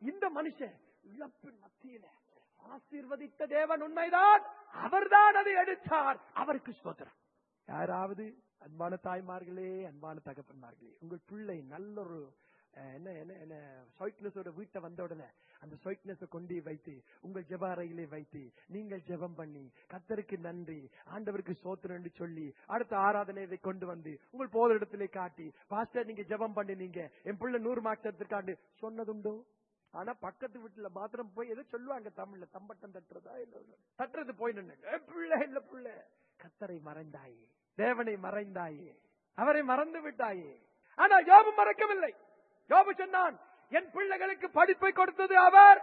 இந்த மனுஷன் இழப்பின் மத்தியில ஆசீர்வதித்த தேவன் உண்மைதான் அவர்தான் அதை எடுத்தார் அவருக்கு ஸ்தோத்திரம் யாராவது அன்பான தாய்மார்களே அன்பான தகப்பன்மார்களே உங்கள் பிள்ளை நல்ல ஒரு அஹ், என்ன என்ன என்ன சொய்ட்னஸோட வீட்டை வந்த உடனே அந்த சொய்ட்னஸை கொண்டு வைத்து உங்கள் ஜெப அறையிலே வைத்து நீங்கள் ஜெபம் பண்ணி கத்தருக்கு நன்றி ஆண்டவருக்கு சோத்திரம் என்று சொல்லி அடுத்த ஆராதனையை கொண்டு வந்து உங்கள் போத இடத்திலே காட்டி பாஸ்டர் நீங்க ஜெபம் பண்ணினீங்க என் பிள்ளை நூறு மார்க்ஸ் எடுத்திருக்காண்டு சொன்னதுண்டோ ஆனா பக்கத்து வீட்டுல மாத்திரம் போய் எதோ சொல்லுவாங்க தமிழ்ல தம்பட்டம் தட்டுறதா இல்ல தட்டுறது போய் நின்று "ஏ, பிள்ளை இல்ல பிள்ளை கத்தரை மறைந்தாயே தேவனை மறைந்தாயே அவரை மறந்து விட்டாயே ஆனா யோபு மறக்கவில்லை யோபு சொன்னான் என் பிள்ளைகளுக்கு படிப்பை கொடுத்தது அவர்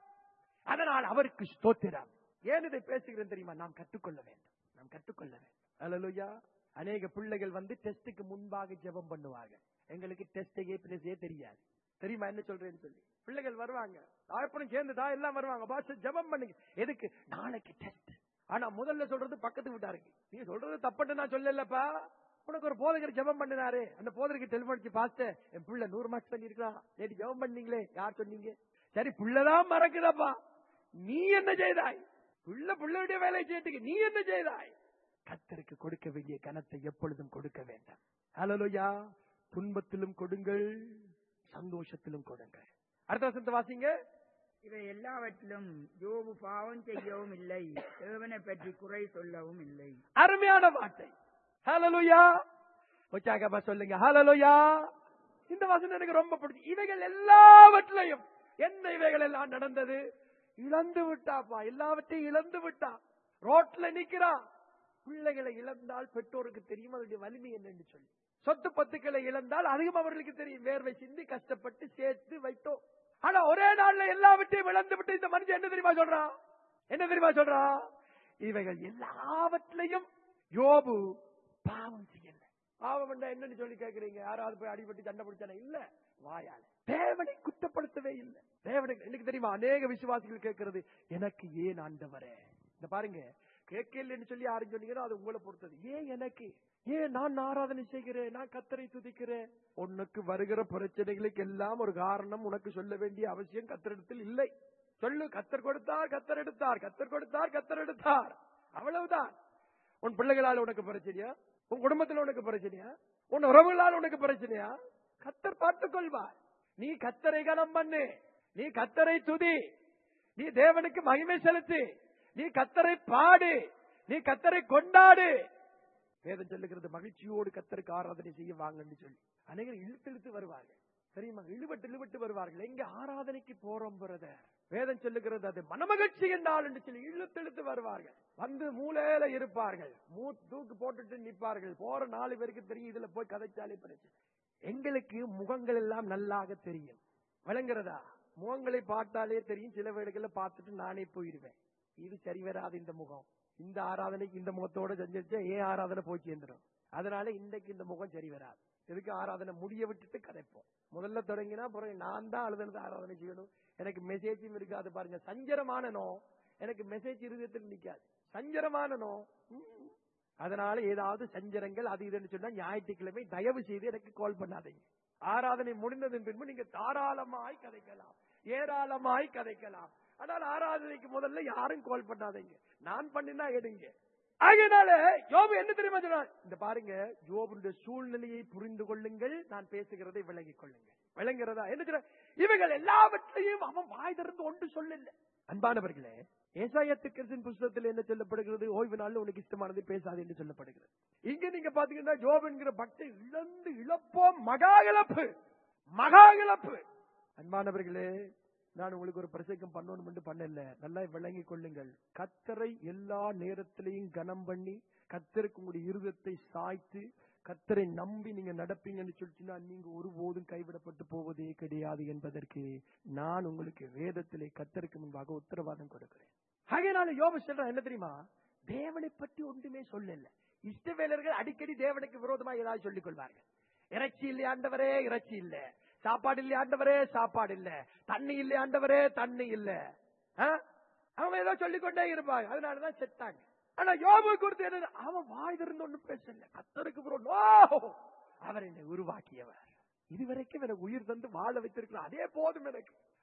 அதனால் அவருக்கு ஸ்தோத்திரம் ஏன் இதை பேசுகிறேன் தெரியுமா நாம் கற்றுக்கொள்ள வேண்டும் நாம் கற்றுக்கொள்ள வேண்டும் அல்லலுயா அநேக பிள்ளைகள் வந்து டெஸ்டுக்கு முன்பாக ஜெபம் பண்ணுவாங்க எங்களுக்கு டெஸ்டையே பிளஸே தெரியாது தெரியுமா என்ன சொல்றேன்னு சொல்லி பிள்ளைகள் வருவாங்க தாயப்பனும் சேர்ந்துதா எல்லாம் வருவாங்க பாஸ் ஜெபம் பண்ணுங்க எதுக்கு நாளைக்கு டெஸ்ட் ஆனா முதல்ல சொல்றது பக்கத்து வீட்டாருக்கு நீ சொல்றது தப்புன்னு நான் சொல்லலப்பா உனக்கு ஒரு போதகர் ஜெபம் பண்ணினாரு அந்த போதகருக்கு டெலிபோன் அடிச்சு பாஸ்ட் என் பிள்ளை நூறு மார்க்ஸ் பண்ணிருக்கான் நேற்று ஜெபம் பண்ணீங்களே யார் சொன்னீங்க சரி பிள்ளைதான் மறக்குதப்பா நீ என்ன செய்தாய் பிள்ளை பிள்ளையுடைய வேலையை செய்யட்டுக்கு நீ என்ன செய்தாய் கத்தருக்கு கொடுக்க வேண்டிய கனத்தை எப்பொழுதும் கொடுக்க வேண்டாம் ஹalleluya துன்பத்திலும் கொடுங்கள் சந்தோஷத்திலும் கொடுங்கள் அடுத்த வசனத்தை வாசிங்க இவை எல்லாவற்றிலும் யோபு பாவம் செய்யவும் இல்லை தேவனை பற்றி குறை சொல்லவும் இல்லை அருமையான வார்த்தை ஹalleluya உற்சாகமா சொல்லுங்க ஹalleluya இந்த வசனம் எனக்கு ரொம்ப பிடிச்சு இவைகள் எல்லாவற்றிலையும் என்ன இவைகள் எல்லாம் நடந்தது இழந்து விட்டாப்பா எல்லாவற்றையும் இழந்து விட்டா ரோட்ல நிக்கிறா பிள்ளைகளை இழந்தால் பெற்றோருக்கு தெரியும் அதனுடைய வலிமை என்னன்னு சொல்லி சொத்து பத்துக்களை இழந்தால் அதிகம் அவர்களுக்கு தெரியும் வேர்வை சிந்தி கஷ்டப்பட்டு சேர்த்து வைத்தோம் ஆனா ஒரே நாள்ல எல்லாவற்றையும் இழந்து விட்டு இந்த மனுஷன் என்ன தெரியுமா சொல்றான் என்ன தெரியுமா சொல்றான் இவைகள் எல்லாவற்றிலையும் யோபு பாவம் செய்யல பாவம் என்றா என்னன்னு சொல்லி கேக்குறீங்க யாராவது போய் அடிபட்டு சண்டை பிடிச்சானே இல்ல வாயால தேவனை குற்றப்படுத்தவே இல்லை தேவனை எனக்கு தெரியுமா அநேக விசுவாசிகள் கேட்கிறது எனக்கு ஏன் ஆண்டவரே இந்த பாருங்க கேட்கலன்னு சொல்லி யாரும் சொன்னீங்கன்னா அது உங்களை பொறுத்தது ஏன் எனக்கு ஏன் நான் ஆராதனை செய்கிறேன் நான் கத்தரை துதிக்கிறேன் உனக்கு வருகிற பிரச்சனைகளுக்கு எல்லாம் ஒரு காரணம் உனக்கு சொல்ல வேண்டிய அவசியம் கத்தரிடத்தில் இல்லை சொல்லு கத்தர் கொடுத்தார் கத்தர் எடுத்தார் கத்தர் கொடுத்தார் கத்தர் எடுத்தார் அவ்வளவுதான் உன் பிள்ளைகளால் உனக்கு பிரச்சனையா உன் குடும்பத்தில் உனக்கு பிரச்சனையா உன் உறவுகளால் உனக்கு பிரச்சனையா கத்தர் பார்த்துக் கொள்வார் நீ கத்தரை கனம் பண்ணு நீ கத்தரை துதி நீ தேவனுக்கு மகிமை செலுத்து நீ கத்தரை பாடு நீ கத்தரை கொண்டாடு வேதம் சொல்லுகிறது மகிழ்ச்சியோடு கத்தருக்கு ஆராதனை செய்ய வாங்கன்னு சொல்லி அநேகர் இழுத்து இழுத்து வருவார்கள் தெரியுமா இழுபட்டு இழுபட்டு வருவார்கள் எங்க ஆராதனைக்கு போறோம் பிரதர் வேதம் சொல்லுகிறது அது மனமகிழ்ச்சி என்றால் என்று சொல்லி இழுத்து இழுத்து வருவார்கள் வந்து மூலையில இருப்பார்கள் மூ தூக்கு போட்டுட்டு நிற்பார்கள் போற நாலு பேருக்கு தெரியும் இதுல போய் கதைச்சாலே பிரச்சனை எங்களுக்கு முகங்கள் எல்லாம் நல்லாக தெரியும் விளங்குறதா முகங்களை பார்த்தாலே தெரியும் சில வேளைகள்ல பார்த்துட்டு நானே போயிருவேன் இது சரி வராது இந்த முகம் இந்த ஆராதனைக்கு இந்த முகத்தோட செஞ்சிருச்சா ஏன் ஆராதனை போய் சேர்ந்துடும் அதனால இன்றைக்கு இந்த முகம் சரி வராது எதுக்கு ஆராதனை முடிய விட்டுட்டு கதைப்போம் முதல்ல தொடங்கினா பிறகு நான் தான் அழுதுனது ஆராதனை செய்யணும் எனக்கு மெசேஜும் இருக்காது பாருங்க சஞ்சரமானனோ எனக்கு மெசேஜ் இருதயத்தில் நிக்காது சஞ்சரமானனோ ம். அதனால ஏதாவது சஞ்சரங்கள் அது இதுன்னு சொன்னா ஞாயிற்றுக்கிழமை தயவு செய்து எனக்கு கால் பண்ணாதீங்க ஆராதனை முடிந்ததன் பின்பு நீங்க தாராளமாய் கதைக்கலாம் ஏராளமாய் கதைக்கலாம் ஆனால் ஆராதனைக்கு முதல்ல யாரும் கால் பண்ணாதீங்க நான் பண்ணினா எடுங்க ஆகையினால யோபு என்ன தெரியுமா சொன்னான் இந்த பாருங்க யோபுடைய சூழ்நிலையை புரிந்து கொள்ளுங்கள் நான் பேசுகிறதை விளங்கிக் கொள்ளுங்கள் விளங்குறதா என்ன சொல்ற இவைகள் எல்லாவற்றையும் அவன் வாய் திறந்து ஒன்று சொல்லல அன்பானவர்களே ஏசாயத்துக்கிறிஸ்தின் புஸ்தகத்தில் என்ன சொல்லப்படுகிறது ஓய்வு நாள்ல உனக்கு இஷ்டமானது பேசாது என்று சொல்லப்படுகிறது இங்க நீங்க பாத்தீங்கன்னா ஜோப் என்கிற பக்தை இழந்து இழப்போம் மகா இழப்பு மகா இழப்பு அன்பானவர்களே நான் உங்களுக்கு ஒரு பிரசங்கம் பண்ணணும் என்று பண்ணல நல்லா விளங்கிக் கொள்ளுங்கள் கத்தரை எல்லா நேரத்திலையும் கனம் பண்ணி கத்தருக்கு உங்களுடைய இருதத்தை சாய்த்து கத்தரை நம்பி நீங்க நடப்பீங்கன்னு சொல்லிச்சுன்னா நீங்க ஒருபோதும் கைவிடப்பட்டு போவதே கிடையாது என்பதற்கு நான் உங்களுக்கு வேதத்திலே கத்தருக்கு முன்பாக உத்தரவாதம் கொடுக்கிறேன் ஆகையினால யோபு சொல்றேன் என்ன தெரியுமா தேவனை பற்றி ஒன்றுமே சொல்லல இஷ்டவேலர்கள் அடிக்கடி தேவனுக்கு விரோதமா ஏதாவது சொல்லிக் கொள்வார்கள் இறைச்சி இல்லை ஆண்டவரே இறைச்சி இல்ல சாப்பாடு இல்லை ஆண்டவரே சாப்பாடு இல்ல தண்ணி இல்லை ஆண்டவரே தண்ணி இல்ல ஆ? அவங்க ஏதோ சொல்லிக்கொண்டே இருப்பாங்க அதனாலதான் செத்தாங்க ஆனா யோபு குறித்து என்ன அவன் வாய் திறந்து ஒண்ணும் பேசல கத்தருக்கு விரோதம் அவர் என்னை உருவாக்கியவர் இதுவரைக்கும் எனக்கு உயிர் தந்து வாழ வைத்திருக்கிற அதே போதும் எனக்கு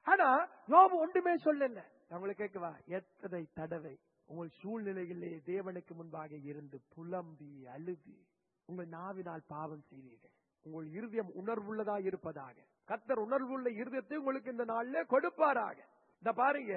ஆனா யோபு ஒன்றுமே சொல்லல நான் உங்களை கேட்கவா எத்தனை தடவை உங்கள் சூழ்நிலைகளிலே தேவனுக்கு முன்பாக இருந்து புலம்பி அழுது உங்கள் நாவினால் பாவம் செய்தீர்கள் உங்கள் இருதயம் உணர்வுள்ளதா இருப்பதாக கத்தர் உணர்வுள்ள இருதயத்தை உங்களுக்கு இந்த நாள்ல கொடுப்பாராக இந்த பாருங்க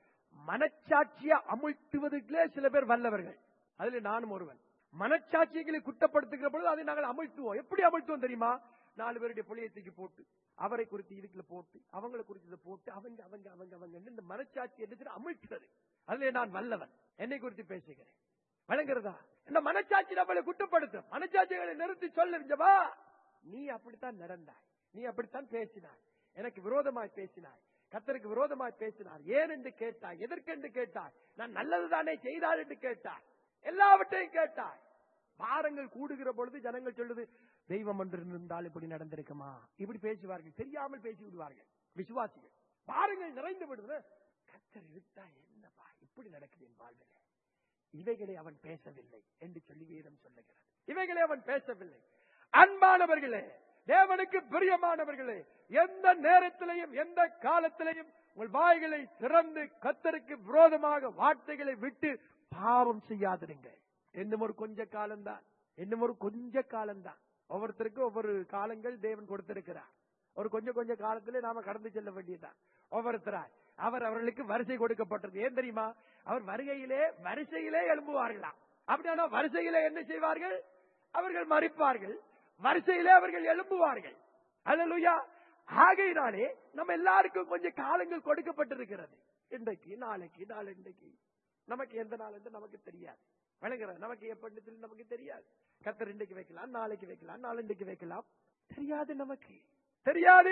மனச்சாட்சியை அமிழ்த்துவதற்கே சில பேர் வல்லவர்கள் அதுல நானும் ஒருவன் மனச்சாட்சிகளை குற்றப்படுத்துகிற பொழுது அதை நாங்கள் அமிழ்த்துவோம் எப்படி அமிழ்த்துவோம் தெரியுமா நாலு பேருடைய புளியை தூக்கி போட்டு அவரை குறித்து இதுக்குள்ள போட்டு அவங்களை குறித்து இதை போட்டு அவங்க அவங்க அவங்க அவங்க இந்த மனச்சாட்சி என்ன செய்யறது? அமிழ்த்துறது அதுல நான் வல்லவன் என்னை குறித்து பேசுகிறேன் வழங்குறதா இந்த மனச்சாட்சி நம்மளை குற்றப்படுத்தும் மனச்சாட்சிகளை நிறுத்தி சொல்லுங்கவா நீ அப்படித்தான் நடந்தாய் நீ அப்படித்தான் பேசினாய் எனக்கு விரோதமாய் பேசினாய் கத்தருக்கு விரோதமாய் பேசினார் ஏன் என்று கேட்டாய் எதற்கென்று கேட்டாய் நான் நல்லதுதானே செய்தார் என்று கேட்டாய் எல்லாவற்றையும் கேட்டாய் பாரங்கள் கூடுகிற பொழுது ஜனங்கள் சொல்லுது தெய்வம் என்று இருந்தால் இப்படி நடந்திருக்குமா இப்படி பேசுவார்கள் தெரியாமல் பேசி விடுவார்கள் விசுவாசிகள் பாரங்கள் நிறைந்து விடுது கத்தர் இருந்தா என்னப்பா இப்படி நடக்குது என் வாழ்வில் இவைகளை அவன் பேசவில்லை என்று சொல்லி வேதம் சொல்லுகிறது இவைகளை அவன் பேசவில்லை அன்பானவர்களே தேவனுக்கு பிரியமானவர்களே எந்த நேரத்திலையும் எந்த காலத்திலையும் உங்கள் வாய்களை திறந்து கத்தருக்கு விரோதமாக வார்த்தைகளை விட்டு பாவம் செய்யாதிருங்க இன்னும் ஒரு கொஞ்ச காலம்தான் இன்னும் ஒரு கொஞ்ச காலம்தான் ஒவ்வொருத்தருக்கும் ஒவ்வொரு காலங்கள் தேவன் கொடுத்திருக்கிறார் ஒரு கொஞ்சம் கொஞ்ச காலத்திலே நாம கடந்து செல்ல வேண்டியதுதான் ஒவ்வொருத்தராய் அவர் அவர்களுக்கு வரிசை கொடுக்கப்பட்டது ஏன் தெரியுமா அவர் வருகையிலே வரிசையிலே எழும்புவார்களாம் அப்படியானா வரிசையிலே என்ன செய்வார்கள் அவர்கள் மறிப்பார்கள் வரிசையிலே அவர்கள் எழும்புவார்கள் அல்லேலூயா ஆகையினாலே நம்ம எல்லாருக்கும் கொஞ்சம் காலங்கள் கொடுக்கப்பட்டிருக்கிறது இன்றைக்கு நாளைக்கு நாளை இன்றைக்கு நமக்கு எந்த நாள் என்று நமக்கு தெரியாது வணங்குறது நமக்கு எப்படி தெரியும் நமக்கு தெரியாது கத்தர் இன்றைக்கு வைக்கலாம் நாளைக்கு வைக்கலாம் நாளன்றைக்கு வைக்கலாம் தெரியாது நமக்கு தெரியாது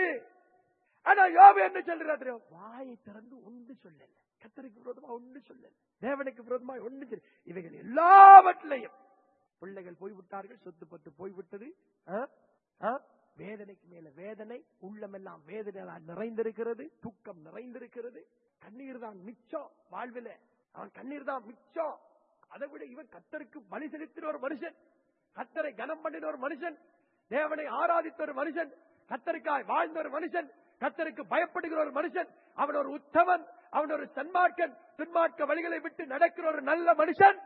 ஆனா யோபு என்ன சொல்றாரு தெரியுமா? வாயை திறந்து ஒன்று சொல்லல கத்தருக்கு விரோதமா ஒன்று சொல்லல தேவனுக்கு விரோதமா ஒன்று சொல்லல இவைகள் எல்லாவற்றிலையும் பிள்ளைகள் போய்விட்டார்கள் சொத்து பத்து போய்விட்டது ஆ? ஆ? வேதனைக்கு மேல வேதனை உள்ளமெல்லாம் வேதனையால் நிறைந்திருக்கிறது துக்கம் நிறைந்திருக்கிறது கண்ணீர் தான் மிச்சம் வாழ்வில அவன் கண்ணீர் தான் மிச்சம் அதை விட இவன் கத்தருக்கு பலி செலுத்தின ஒரு மனுஷன் கத்தரை கனம் பண்ணின ஒரு மனுஷன் தேவனை ஆராதித்த ஒரு மனுஷன் கத்தருக்காய் வாழ்ந்த ஒரு மனுஷன் கத்தருக்கு பயப்படுகிற ஒரு மனுஷன் அவன் ஒரு உத்தமன் அவன் ஒரு சன்மார்க்கன் துன்மார்க்க வழிகளை விட்டு நடக்கிற ஒரு நல்ல மனுஷன்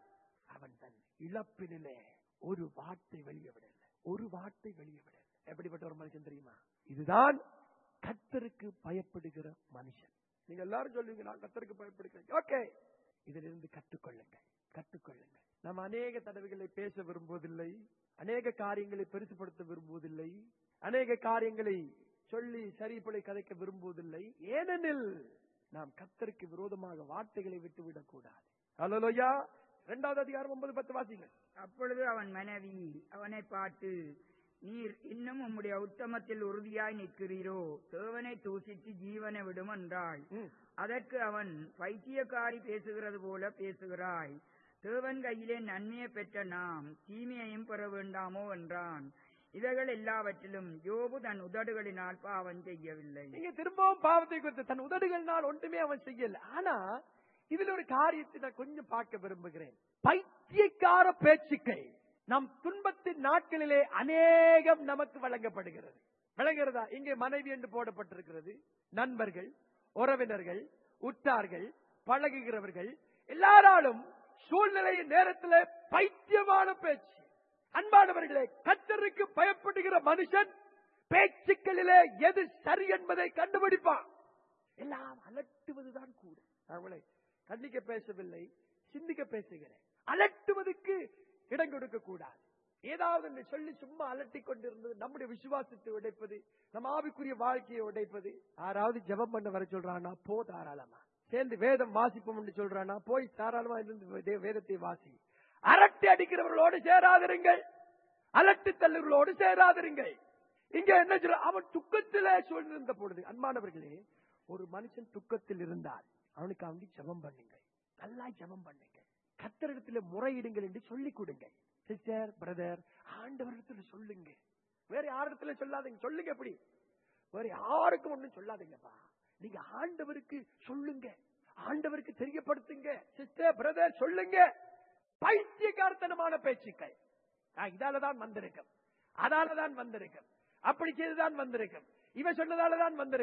அவன் தன் இழப்பினிலே ஒரு வார்த்தை வெளியே விடல ஒரு வார்த்தை வெளியே விடல எப்படிப்பட்ட ஒரு மனுஷன் தெரியுமா இதுதான் கத்தருக்கு பயப்படுகிற மனுஷன் நீங்க எல்லாரும் சொல்லுவீங்க நான் கத்தருக்கு பயப்படுகிறேன் ஓகே இதிலிருந்து கற்றுக்கொள்ளுங்கள் கற்றுக்கொள்ளுங்கள் நாம் அநேக தடவைகளை பேச விரும்புவதில்லை அநேக காரியங்களை பெருசுபடுத்த விரும்புவதில்லை அநேக காரியங்களை சொல்லி சரிப்படை கதைக்க விரும்புவதில்லை ஏனெனில் நாம் கத்தருக்கு விரோதமாக வார்த்தைகளை விட்டுவிடக் கூடாது அல்லலோயா இரண்டாவது அதிகாரம் ஒன்பது பத்து வாசிங்க அப்பொழுது அவன் மனைவி அவனை பார்த்து நீர் இன்னும் உம்முடைய உத்தமத்தில் உறுதியாய் நிற்கிறீரோ தேவனை தூசித்து ஜீவனை விடும் என்றாள் ம். அதற்கு அவன் பைத்தியக்காரி பேசுகிறது போல பேசுகிறாய் தேவன் கையிலே நன்மையை பெற்ற நாம் தீமையையும் பெற வேண்டாமோ என்றான் இவைகள் எல்லாவற்றிலும் யோபு தன் உதடுகளினால் பாவம் செய்யவில்லை நீங்க திரும்பவும் பாவத்தை குறித்து தன் உதடுகள்னால் ஒன்றுமே அவன் செய்யல ஆனா இதுல ஒரு காரியத்தை நான் கொஞ்சம் பார்க்க விரும்புகிறேன் பைத்தியக்கார பேச்சுக்கள் நம் துன்பத்தின் நாட்களிலே அநேகம் நமக்கு வழங்கப்படுகிறது விளங்குகிறதா இங்கே மனைவி என்று போடப்பட்டிருக்கிறது நண்பர்கள் உறவினர்கள் உற்றார்கள் பழகுகிறவர்கள் எல்லாராலும் சூழ்நிலையின் நேரத்தில் பைத்தியமான பேச்சு அன்பானவர்களே கத்தருக்கு பயப்படுகிற மனுஷன் பேச்சுக்களிலே எது சரி என்பதை கண்டுபிடிப்பான் எல்லாம் அலட்டுவதுதான் கூட நான் உங்களை கண்டிக்க பேசவில்லை சிந்திக்க பேசுகிறேன் அலட்டுவதற்கு இடம் கொடுக்க கூடாது ஏதாவது ஒன்று சொல்லி சும்மா அலட்டிக் கொண்டிருந்தது நம்முடைய விசுவாசத்தை உடைப்பது நம்ம ஆவிக்குரிய வாழ்க்கையை உடைப்பது யாராவது ஜெபம் பண்ண வர சொல்றானா போ தாராளமா சேர்ந்து வேதம் வாசிப்போம் என்று சொல்றானா போய் தாராளமா இருந்து வே- வேதத்தை வாசி அரட்டை அடிக்கிறவர்களோடு சேராதிருங்கள் அலட்டு தள்ளுகளோடு சேராதிருங்கள் இங்க என்ன சொல்ற அவன் துக்கத்திலே சூழ்ந்திருந்த பொழுது அன்பானவர்களே ஒரு மனுஷன் துக்கத்தில் இருந்தால் அவனுக்கு அவங்க ஜெபம் பண்ணுங்க நல்லா ஜெபம் பண்ணுங்க கத்தரிடத்துல முறையிடுங்கள் என்று சொல்லிக் கொடுங்க சிஸ்டர் பிரதர் ஆண்டவரிடத்துல சொல்லுங்க வேற யாரிடத்துல சொல்லாதீங்க சொல்லுங்க எப்படி வேற யாருக்கும் ஒண்ணும் சொல்லாதீங்கப்பா நீங்க ஆண்டவருக்கு சொல்லுங்க ஆண்டவருக்கு தெரியப்படுத்துங்க சிஸ்டர் பிரதர் சொல்லுங்க பைத்தியக்காரத்தனமான பேச்சுக்கள் நான் இதாலதான் வந்திருக்கும் அதாலதான் வந்திருக்கும் அப்படி செய்துதான் வந்திருக்கும் இவன் சொன்னதாலதான் வந்திருக்கும்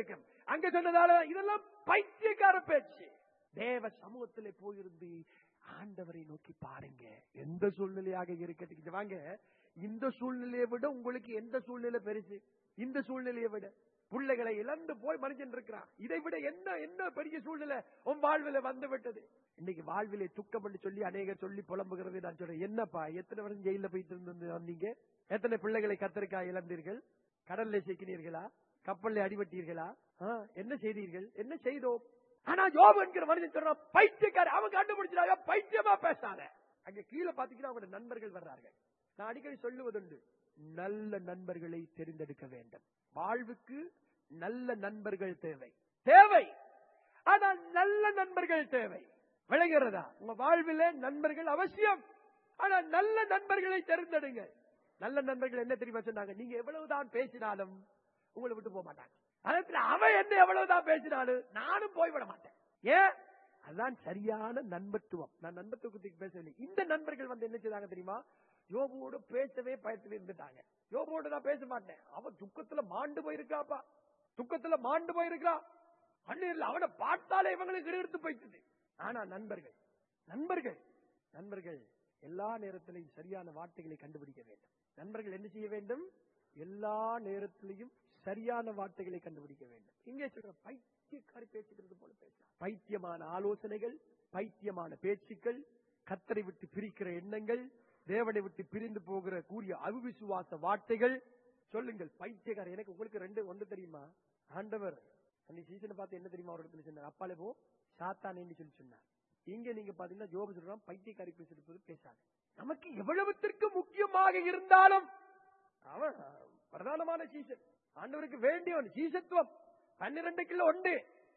அங்க சொன்னதால இதெல்லாம் பைத்தியக்கார பேச்சு தேவ சமூகத்திலே போயிருந்து ஆண்டவரை நோக்கி பாருங்க எந்த சூழ்நிலையாக இருக்கட்டும் இங்க வாங்க இந்த சூழ்நிலையை விட உங்களுக்கு எந்த சூழ்நிலை பெருசு இந்த சூழ்நிலையை விட பிள்ளைகளை இழந்து போய் மனுஷன் இருக்கிறான் இதை விட என்ன என்ன பெரிய சூழ்நிலை உன் வாழ்வில வந்து விட்டது இன்னைக்கு வாழ்விலே துக்கம் என்று சொல்லி அநேகர் சொல்லி புலம்புகிறது நான் சொல்றேன் என்னப்பா எத்தனை வருஷம் ஜெயில போயிட்டு இருந்து வந்தீங்க எத்தனை பிள்ளைகளை கத்தரிக்காய் இழந்தீர்கள் கடல்ல சிக்கினீர்களா கப்பல்ல அடிபட்டீர்களா ஆ, என்ன செய்தீர்கள் என்ன செய்தோம் ஆனா யோபு என்கிற மனிதன் சொல்றான் பைத்தியக்கார அவன் கண்டுபிடிச்சிடாங்க பைத்தியமா பேசாத அங்க கீழே பாத்தீங்கன்னா அவங்களோட நண்பர்கள் வர்றார்கள் நான் அடிக்கடி சொல்லுவதுண்டு நல்ல நண்பர்களை தெரிந்தெடுக்க வேண்டும் வாழ்வுக்கு நல்ல நண்பர்கள் தேவை தேவை ஆனால் நல்ல நண்பர்கள் தேவை விளைகிறதா உங்க வாழ்விலே நண்பர்கள் அவசியம் ஆனா நல்ல நண்பர்களை தெரிந்தெடுங்க நல்ல நண்பர்கள் என்ன தெரியுமா சொன்னாங்க நீங்க எவ்வளவுதான் பேசினாலும் உங்களை விட்டு போக மாட்டாங்க அதற்கு அவன் என்ன எவ்வளவுதான் பேசினாலும் நானும் போய்விட மாட்டேன் ஏன் அதுதான் சரியான நண்பத்துவம் நான் நண்பத்துவத்துக்கு பேசவில்லை இந்த நண்பர்கள் வந்து என்ன செய்தாங்க தெரியுமா யோபுவோட பேசவே பயத்துல இருந்துட்டாங்க யோபுவோட நான் பேச மாட்டேன் அவன் துக்கத்துல மாண்டு போயிருக்காப்பா துக்கத்துல மாண்டு போயிருக்கா கண்ணீர்ல அவனை பார்த்தாலே இவங்களுக்கு எடுத்து போயிட்டது ஆனா நண்பர்கள் நண்பர்கள் நண்பர்கள் எல்லா நேரத்திலையும் சரியான வார்த்தைகளை கண்டுபிடிக்க வேண்டும் நண்பர்கள் என்ன செய்ய வேண்டும் எல்லா நேரத்திலையும் சரியான வார்த்தைகளை கண்டுபிடிக்க வேண்டும் இங்கே சொல்ற பைத்தியக்காரி பேசுகிறது போல பேசலாம் பைத்தியமான ஆலோசனைகள் பைத்தியமான பேச்சுக்கள் கத்தரை விட்டு பிரிக்கிற எண்ணங்கள் தேவனை விட்டு பிரிந்து போகிற கூறிய அவிசுவாச வார்த்தைகள் சொல்லுங்கள் பைத்தியக்காரர் எனக்கு உங்களுக்கு ரெண்டு ஒன்று தெரியுமா ஆண்டவர் அந்த சீசனை பார்த்து என்ன தெரியுமா ஒரு இடத்துல சொன்னார் அப்பாலே போ சாத்தானேன்னு சொல்லி சொன்னார் இங்க நீங்க பாத்தீங்கன்னா ஜோபு சொல்றான் பைத்தியக்காரி பேசுறது பேசாது நமக்கு எவ்வளவுத்திற்கு முக்கியமாக இருந்தாலும் அவன் பிரதானமான சீசன் ஆண்டவருக்கு வேண்டியவன் சீசத்துவம் பன்னிரண்டு கிலோ உண்டு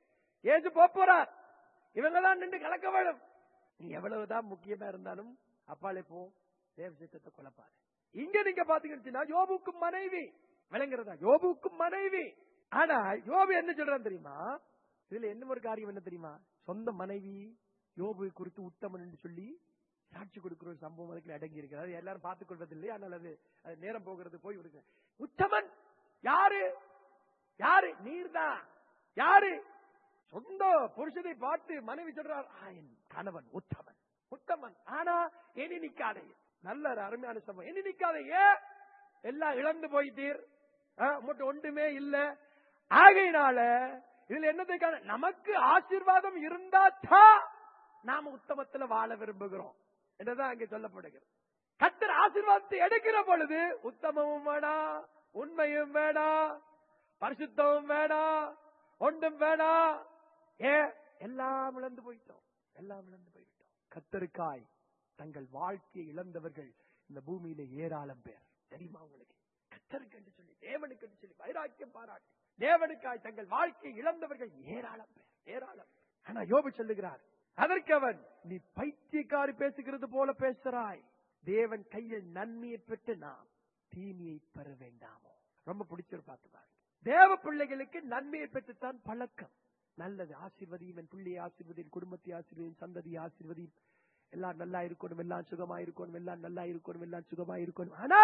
ஏசு போப் போறார் இவங்க தான் நின்று கலக்க வேணும் நீ எவ்வளவுதான் முக்கியமா இருந்தாலும் அப்பாலே போ தேவ சித்தத்தை குழப்பாரு இங்க நீங்க பாத்தீங்கன்னா யோபுக்கும் மனைவி விளங்குறதா யோபுக்கும் மனைவி ஆனா யோபு என்ன சொல்றான் தெரியுமா இதுல என்ன ஒரு காரியம் என்ன தெரியுமா சொந்த மனைவி யோபு குறித்து உத்தமன் என்று சொல்லி சாட்சி கொடுக்கிற ஒரு சம்பவம் அதுக்குள்ள அடங்கி இருக்கிறது அது எல்லாரும் பார்த்துக் கொள்வதில்லை ஆனால் அது அது நேரம் போகிறது போய் விடுங்க உத்தமன் யாரு யாரு நீர்தான் யாரு சொந்த புருஷனை பார்த்து மனைவி சொல்றார் "ஆ, என் கணவன் உத்தமன் உத்தமன் ஆனா எண்ணி நிக்காதே நல்ல ஒரு அருமையான சம்பவம் எண்ணி நிக்காதே ஏன் எல்லாம் இழந்து போயிட்டீர் ஆ, உங்கள்ட்ட ஒன்றுமே இல்ல ஆகையினால இதுல என்னத்தை காண நமக்கு ஆசீர்வாதம் இருந்தா தான் நாம உத்தமத்துல வாழ விரும்புகிறோம் என்னதான் அங்கே சொல்லப்படுகிறது கத்தர் ஆசீர்வாதத்தை எடுக்கிற பொழுது உத்தமமும் வேணாம் உண்மையும் வேணாம் பரிசுத்தமும் வேணாம் ஒன்றும் வேணாம் ஏ எல்லாம் இழந்து போயிட்டோம் எல்லாம் இழந்து போயிட்டோம் கத்தருக்காய் தங்கள் வாழ்க்கையை இழந்தவர்கள் இந்த பூமியில ஏராளம் பேர் தெரியுமா உங்களுக்கு கத்தருக்கு என்று சொல்லி தேவனுக்கு என்று சொல்லி வைராக்கியம் பாராட்டி தேவனுக்காய் தங்கள் வாழ்க்கையை இழந்தவர்கள் ஏராளம் பேர் ஏராளம் பேர். ஆனா யோபு சொல்லுகிறார் அதற்கு அவன் நீ பைத்தியக்காரி பேசுகிறது போல பேசுறாய் தேவன் கையில் நன்மையை பெற்று நாம் தீமையை பெற வேண்டாமோ ரொம்ப பிடிச்சிரு பார்த்து பாருங்க தேவ பிள்ளைகளுக்கு நன்மையை பெற்றுத்தான் பழக்கம் நல்லது ஆசீர்வதியும் என் பிள்ளையை ஆசீர்வதியும் குடும்பத்தை ஆசீர்வதியும் சந்ததியை ஆசீர்வதியும் எல்லாம் நல்லா இருக்கணும் எல்லாம் சுகமா இருக்கணும் எல்லாம் நல்லா இருக்கணும் எல்லாம் சுகமா இருக்கணும் ஆனா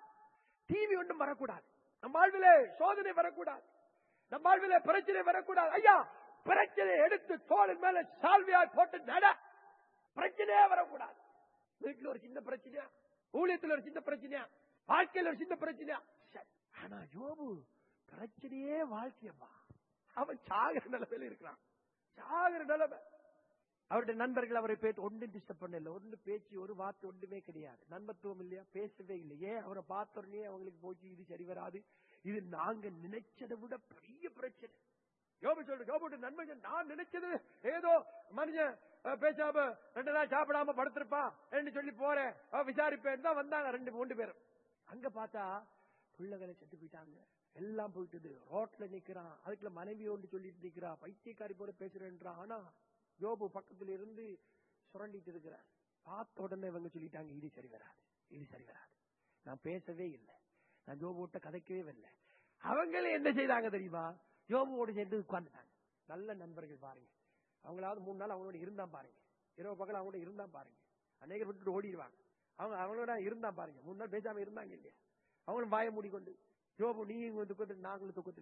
டிவி ஒன்றும் வரக்கூடாது நம் வாழ்விலே சோதனை வரக்கூடாது நம் வாழ்விலே பிரச்சனை வரக்கூடாது ஐயா பிரச்சனை எடுத்து தோளின் மேல சால்வியாய் போட்டு நட பிரச்சனையே வரக்கூடாது வீட்டுல ஒரு சின்ன பிரச்சனையா ஊழியத்துல ஒரு சின்ன பிரச்சனையா வாழ்க்கையில ஒரு சின்ன பிரச்சனையா சரி. ஆனா யோபு பிரச்சனையே வாழ்க்கையப்பா அவன் சாகிற நிலைமையில இருக்கிறான் சாகிற நிலைமை அவருடைய நண்பர்கள் அவரை பேச்சு ஒன்றும் டிஸ்டர்ப் பண்ணல ஒன்று பேச்சு ஒரு வார்த்தை ஒன்றுமே கிடையாது நண்பத்துவம் இல்லையா பேசவே இல்லை ஏன் அவரை பார்த்த உடனே அவங்களுக்கு போச்சு இது சரி வராது இது நாங்க நினைச்சதை விட பெரிய பிரச்சனை யோபு சொல்லு யோபுடைய நண்பர்கள் நான் நினைச்சது ஏதோ மனுஷன் அஹ், பேசாம ரெண்டு நாள் சாப்பிடாம படுத்திருப்பான் என்று சொல்லி போறேன் அஹ், விசாரிப்பேன் தான் வந்தாங்க ரெண்டு மூணு பேரும் அங்க பார்த்தா பிள்ளைகளை செத்து போயிட்டாங்க எல்லாம் போயிட்டது ரோட்ல நிக்கிறான் அதுக்குள்ள மனைவி ஒன்று சொல்லிட்டு நிக்கிறா பைத்தியக்காரி போல பேசுறேன்றான் ஆனா யோபு பக்கத்துல இருந்து சுரண்டிட்டு இருக்கிறார் பார்த்த உடனே இவங்க சொல்லிட்டாங்க இது சரி வராது இது சரி வராது நான் பேசவே இல்லை நான் யோபுட்ட கதைக்கவே இல்லை அவங்களே என்ன செய்தாங்க தெரியுமா யோபுவோடு சேர்ந்து உட்கார்ந்துட்டாங்க நல்ல நண்பர்கள் பாருங்க அவங்களாவது மூணு நாள் அவங்களோட இருந்தா பாருங்க இரவு பகல் அவங்களோட இருந்தா பாருங்க அநேகர் விட்டுட்டு ஓடிடுவாங்க அவங்க அவங்களோட இருந்தா பாருங்க மூணு நாள் பேசாம இருந்தாங்க இல்லையா அவங்களும் வாய மூடிக்கொண்டு யோபு நீ துக்கத்தில் நாங்களும் துக்கத்தில் இருக்கோம்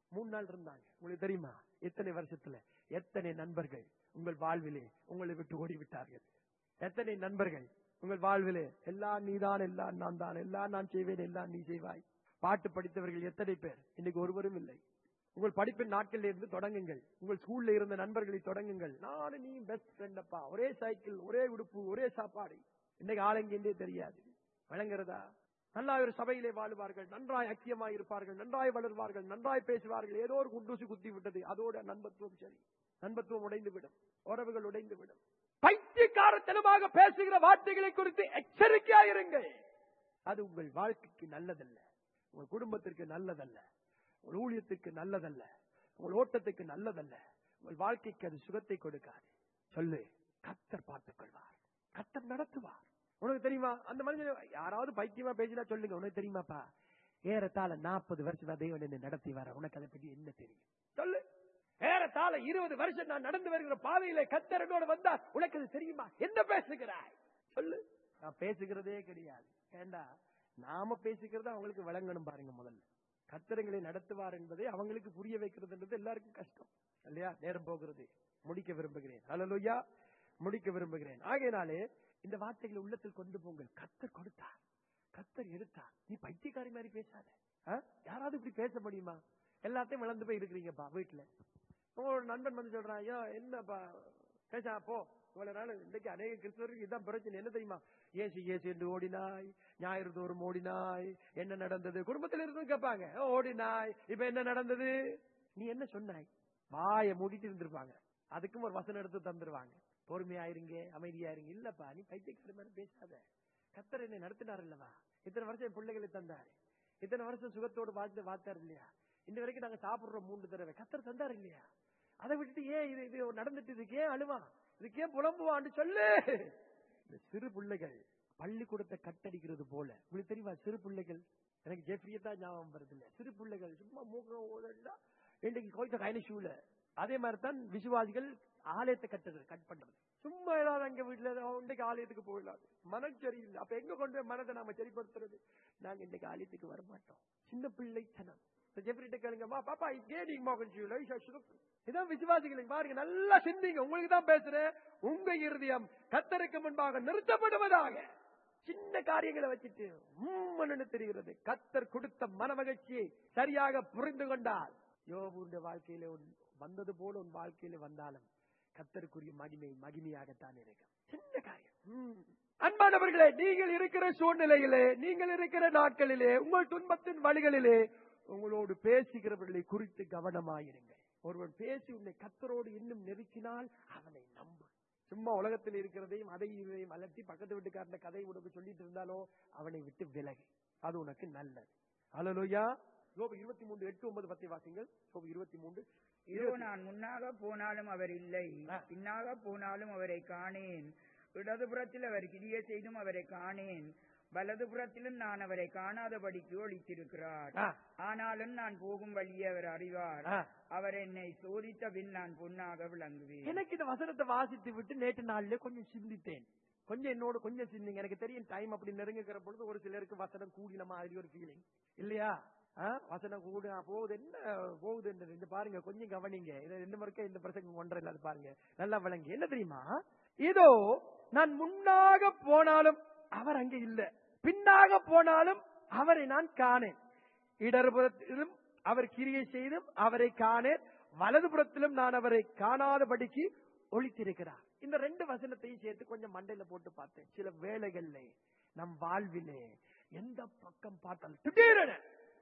மூணு நாள் இருந்தாங்க உங்களுக்கு தெரியுமா எத்தனை வருஷத்துல எத்தனை நண்பர்கள் உங்கள் வாழ்விலே உங்களை விட்டு ஓடி விட்டார்கள் எத்தனை நண்பர்கள் உங்கள் வாழ்விலே எல்லாம் நீதான் எல்லாம் நான் தான் எல்லாம் நான் செய்வேன் எல்லாம் நீ செய்வாய் பாட்டு படித்தவர்கள் எத்தனை பேர் இன்னைக்கு ஒருவரும் இல்லை உங்கள் படிப்பின் நாட்களில் இருந்து தொடங்குங்கள் உங்கள் ஸ்கூல்ல இருந்த நண்பர்களை தொடங்குங்கள் நானும் நீ பெஸ்ட் ஃப்ரெண்ட் அப்பா ஒரே சைக்கிள் ஒரே உடுப்பு ஒரே சாப்பாடு இன்னைக்கு ஆளுங்கேண்டே தெரியாது வழங்குறதா நல்லா ஒரு சபையிலே வாழுவார்கள் நன்றாய் ஐக்கியமாய் இருப்பார்கள் நன்றாய் வளர்வார்கள் நன்றாய் பேசுவார்கள் ஏதோ ஒரு குண்டூசி குத்தி விட்டது அதோட நண்பத்துவம் சரி நண்பத்துவம் உடைந்து விடும் உறவுகள் உடைந்து விடும் பைத்தியக்காரத்தனமாக பேசுகிற வார்த்தைகளை குறித்து எச்சரிக்கையாயிருங்கள் அது உங்கள் வாழ்க்கைக்கு நல்லதல்ல உங்கள் குடும்பத்திற்கு நல்லதல்ல உங்கள் ஊழியத்துக்கு நல்லதல்ல உங்கள் ஓட்டத்துக்கு நல்லதல்ல உங்கள் வாழ்க்கைக்கு அது சுகத்தை கொடுக்காது சொல்லு கத்தர் பார்த்துக் கொள்வார் கத்தர் நடத்துவார் உனக்கு தெரியுமா அந்த மனுஷன் யாராவது பைத்தியமா பேசினா சொல்லுங்க உனக்கு தெரியுமாப்பா ஏறத்தாழ நாற்பது வருஷமா தெய்வன் என்னை நடத்தி வர உனக்கு அதை பற்றி என்ன தெரியும் சொல்லு ஏறத்தாழ இருபது வருஷம் நான் நடந்து வருகிற பாதையில கத்தர் என்னோட வந்தா உனக்கு அது தெரியுமா என்ன பேசுகிறாய் சொல்லு நான் பேசுகிறதே கிடையாது ஏண்டா நாம பேசிக்கிறத அவங்களுக்கு விளங்கணும் பாருங்க முதல்ல கத்தரங்களை நடத்துவார் என்பதை அவங்களுக்கு புரிய வைக்கிறதுன்றது எல்லாருக்கும் கஷ்டம் இல்லையா நேரம் போகிறது முடிக்க விரும்புகிறேன் ஹalleluya முடிக்க விரும்புகிறேன் ஆகையினாலே இந்த வார்த்தைகளை உள்ளத்தில் கொண்டு போங்கள் கத்தர் கொடுத்தார் கத்தர் எடுத்தார் நீ பைத்தியக்காரி மாதிரி பேசாத ஆ? யாராவது இப்படி பேச முடியுமா எல்லாத்தையும் வளர்ந்து போய் இருக்கிறீங்கப்பா வீட்டுல உங்களோட நண்பன் வந்து சொல்றான் ஐயோ என்னப்பா பேசா போ இவ்வளவு நாள் இன்னைக்கு அநேக கிறிஸ்தவருக்கு இதான் பிரச்சனை என்ன தெரியுமா ஏசு ஏசு என்று ஓடினாய் ஞாயிறு தோறும் ஓடினாய் என்ன நடந்தது குடும்பத்தில் இருந்து கேட்பாங்க "ஓ, ஓடினாய் இப்ப என்ன நடந்தது நீ என்ன சொன்னாய் வாயை மூடிட்டு இருந்திருப்பாங்க அதுக்கும் ஒரு வசனம் எடுத்து தந்துருவாங்க பொறுமையாயிருங்க அமைதியாயிருங்க இல்லப்பா நீ பைத்தியக்கார மாதிரி பேசாத கத்தர் என்னை நடத்தினார் இல்லவா இத்தனை வருஷம் என் பிள்ளைகளை தந்தாரு இத்தனை வருஷம் சுகத்தோடு வாழ்ந்து பார்த்தாரு இல்லையா இந்த வரைக்கும் நாங்க சாப்பிடுறோம் மூன்று தடவை கத்தர் தந்தாரு இல்லையா அதை விட்டுட்டு ஏன் இது இது நடந்துட்டு இதுக்கு ஏன் அழுவான் இதுக்கு ஏன் புலம்புவான்னு சொல்லு இந்த சிறு பிள்ளைகள் பள்ளிக்கூடத்தை கட்டடிக்கிறது போல உங்களுக்கு தெரியுமா சிறு பிள்ளைகள் எனக்கு ஜெஃப்ரியை தான் ஞாபகம் வருது இல்ல சிறு பிள்ளைகள் சும்மா மூக்க ஓதா இன்னைக்கு கோயித்த கைன ஷூல அதே மாதிரி தான் விசுவாசிகள் ஆலயத்தை கட்டுறது கட் பண்றது சும்மா ஏதாவது அங்க வீட்டுல ஏதாவது இன்னைக்கு ஆலயத்துக்கு போயிடலாம் மனம் சரியில்லை அப்ப எங்க கொண்டு போய் மனதை நாம சரிப்படுத்துறது நாங்க இன்னைக்கு ஆலயத்துக்கு வர மாட்டோம் சின்ன பிள்ளைத்தனம் இந்த ஜெஃப்ரிட்ட கேளுங்கம்மா பாப்பா இதே நீங்க மோகன் ஷூல இதான் விசுவாசிகளுக்கு பாருங்க நல்லா சிந்திங்க உங்களுக்கு தான் பேசுறேன் உங்க இருதயம் கத்தருக்கு முன்பாக நிறுத்தப்படுவதாக சின்ன காரியங்களை வச்சுட்டு உம்மன்னு தெரிகிறது கத்தர் கொடுத்த மன மகிழ்ச்சியை சரியாக புரிந்து கொண்டால் யோபுடைய வாழ்க்கையில உன் வந்தது போல உன் வாழ்க்கையில வந்தாலும் கத்தருக்குரிய மகிமை மகிமையாகத்தான் இருக்கும் சின்ன காரியம் ம். அன்பானவர்களே நீங்கள் இருக்கிற சூழ்நிலையிலே நீங்கள் இருக்கிற நாட்களிலே உங்கள் துன்பத்தின் வழிகளிலே உங்களோடு பேசுகிறவர்களை குறித்து கவனமாயிருங்கள் ஒருவன் பேசி உன்னை கத்தரோடு இன்னும் நெருக்கினால் அவனை நம்பு சும்மா உலகத்தில் இருக்கிறதையும் அதையும் இதையும் அலட்டி பக்கத்து வீட்டுக்காரன கதை உனக்கு சொல்லிட்டு இருந்தாலோ அவனை விட்டு விலகு அது உனக்கு நல்லது அலலோயா யோபு இருபத்தி மூன்று எட்டு ஒன்பது பத்தி வாசிங்கள் யோபு இருபத்தி மூன்று இதோ நான் முன்னாக போனாலும் அவர் இல்லை ஆ. பின்னாக போனாலும் அவரை காணேன் இடதுபுறத்தில் அவர் கிரிய செய்தும் அவரை காணேன் வலதுபுறத்திலும் நான் அவரை காணாதபடிக்கு ஒழித்திருக்கிறார் ஆ, ஆனாலும் நான் போகும் வழியை அவர் அறிவார் ஆ. அவர் என்னை சோதித்த பின் நான் பொன்னாக விளங்குவேன் எனக்கு இந்த வசனத்தை வாசித்து விட்டு நேற்று நாளிலே கொஞ்சம் சிந்தித்தேன் கொஞ்சம் என்னோட கொஞ்சம் சிந்திங்க எனக்கு தெரியும் டைம் அப்படி நெருங்குகிற பொழுது ஒரு சிலருக்கு வசனம் கூடின மாதிரி ஒரு ஃபீலிங் இல்லையா ஆ, வசனம் கூட போகுது என்ன போகுது இந்த பாருங்க கொஞ்சம் கவனிங்க இது ரெண்டு மறுக்க இந்த பிரசங்கம் ஒன்றரை இல்லாத பாருங்க நல்லா விளங்கி என்ன தெரியுமா இதோ நான் முன்னாக போனாலும் அவர் அங்க இல்ல பின்னாக போனாலும் அவரை நான் காணேன் இடதுபுறத்திலும் அவர் கிரியை செய்தும் அவரை காணேன் வலதுபுறத்திலும் நான் அவரை காணாதபடிக்கு ஒழித்திருக்கிறார் இந்த ரெண்டு வசனத்தையும் சேர்த்து கொஞ்சம் மண்டையில போட்டு பார்த்தேன் சில வேளைகள்ல நம் வாழ்விலே எந்த பக்கம் பார்த்தாலும் திடீரென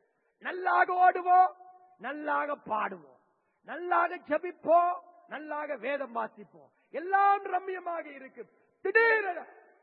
நல்லாக ஓடுவோம் நல்லாக பாடுவோம் நல்லாக ஜெபிப்போம் நல்லாக வேதம் வாசிப்போம் எல்லாம் ரம்மியமாக இருக்கு திடீரென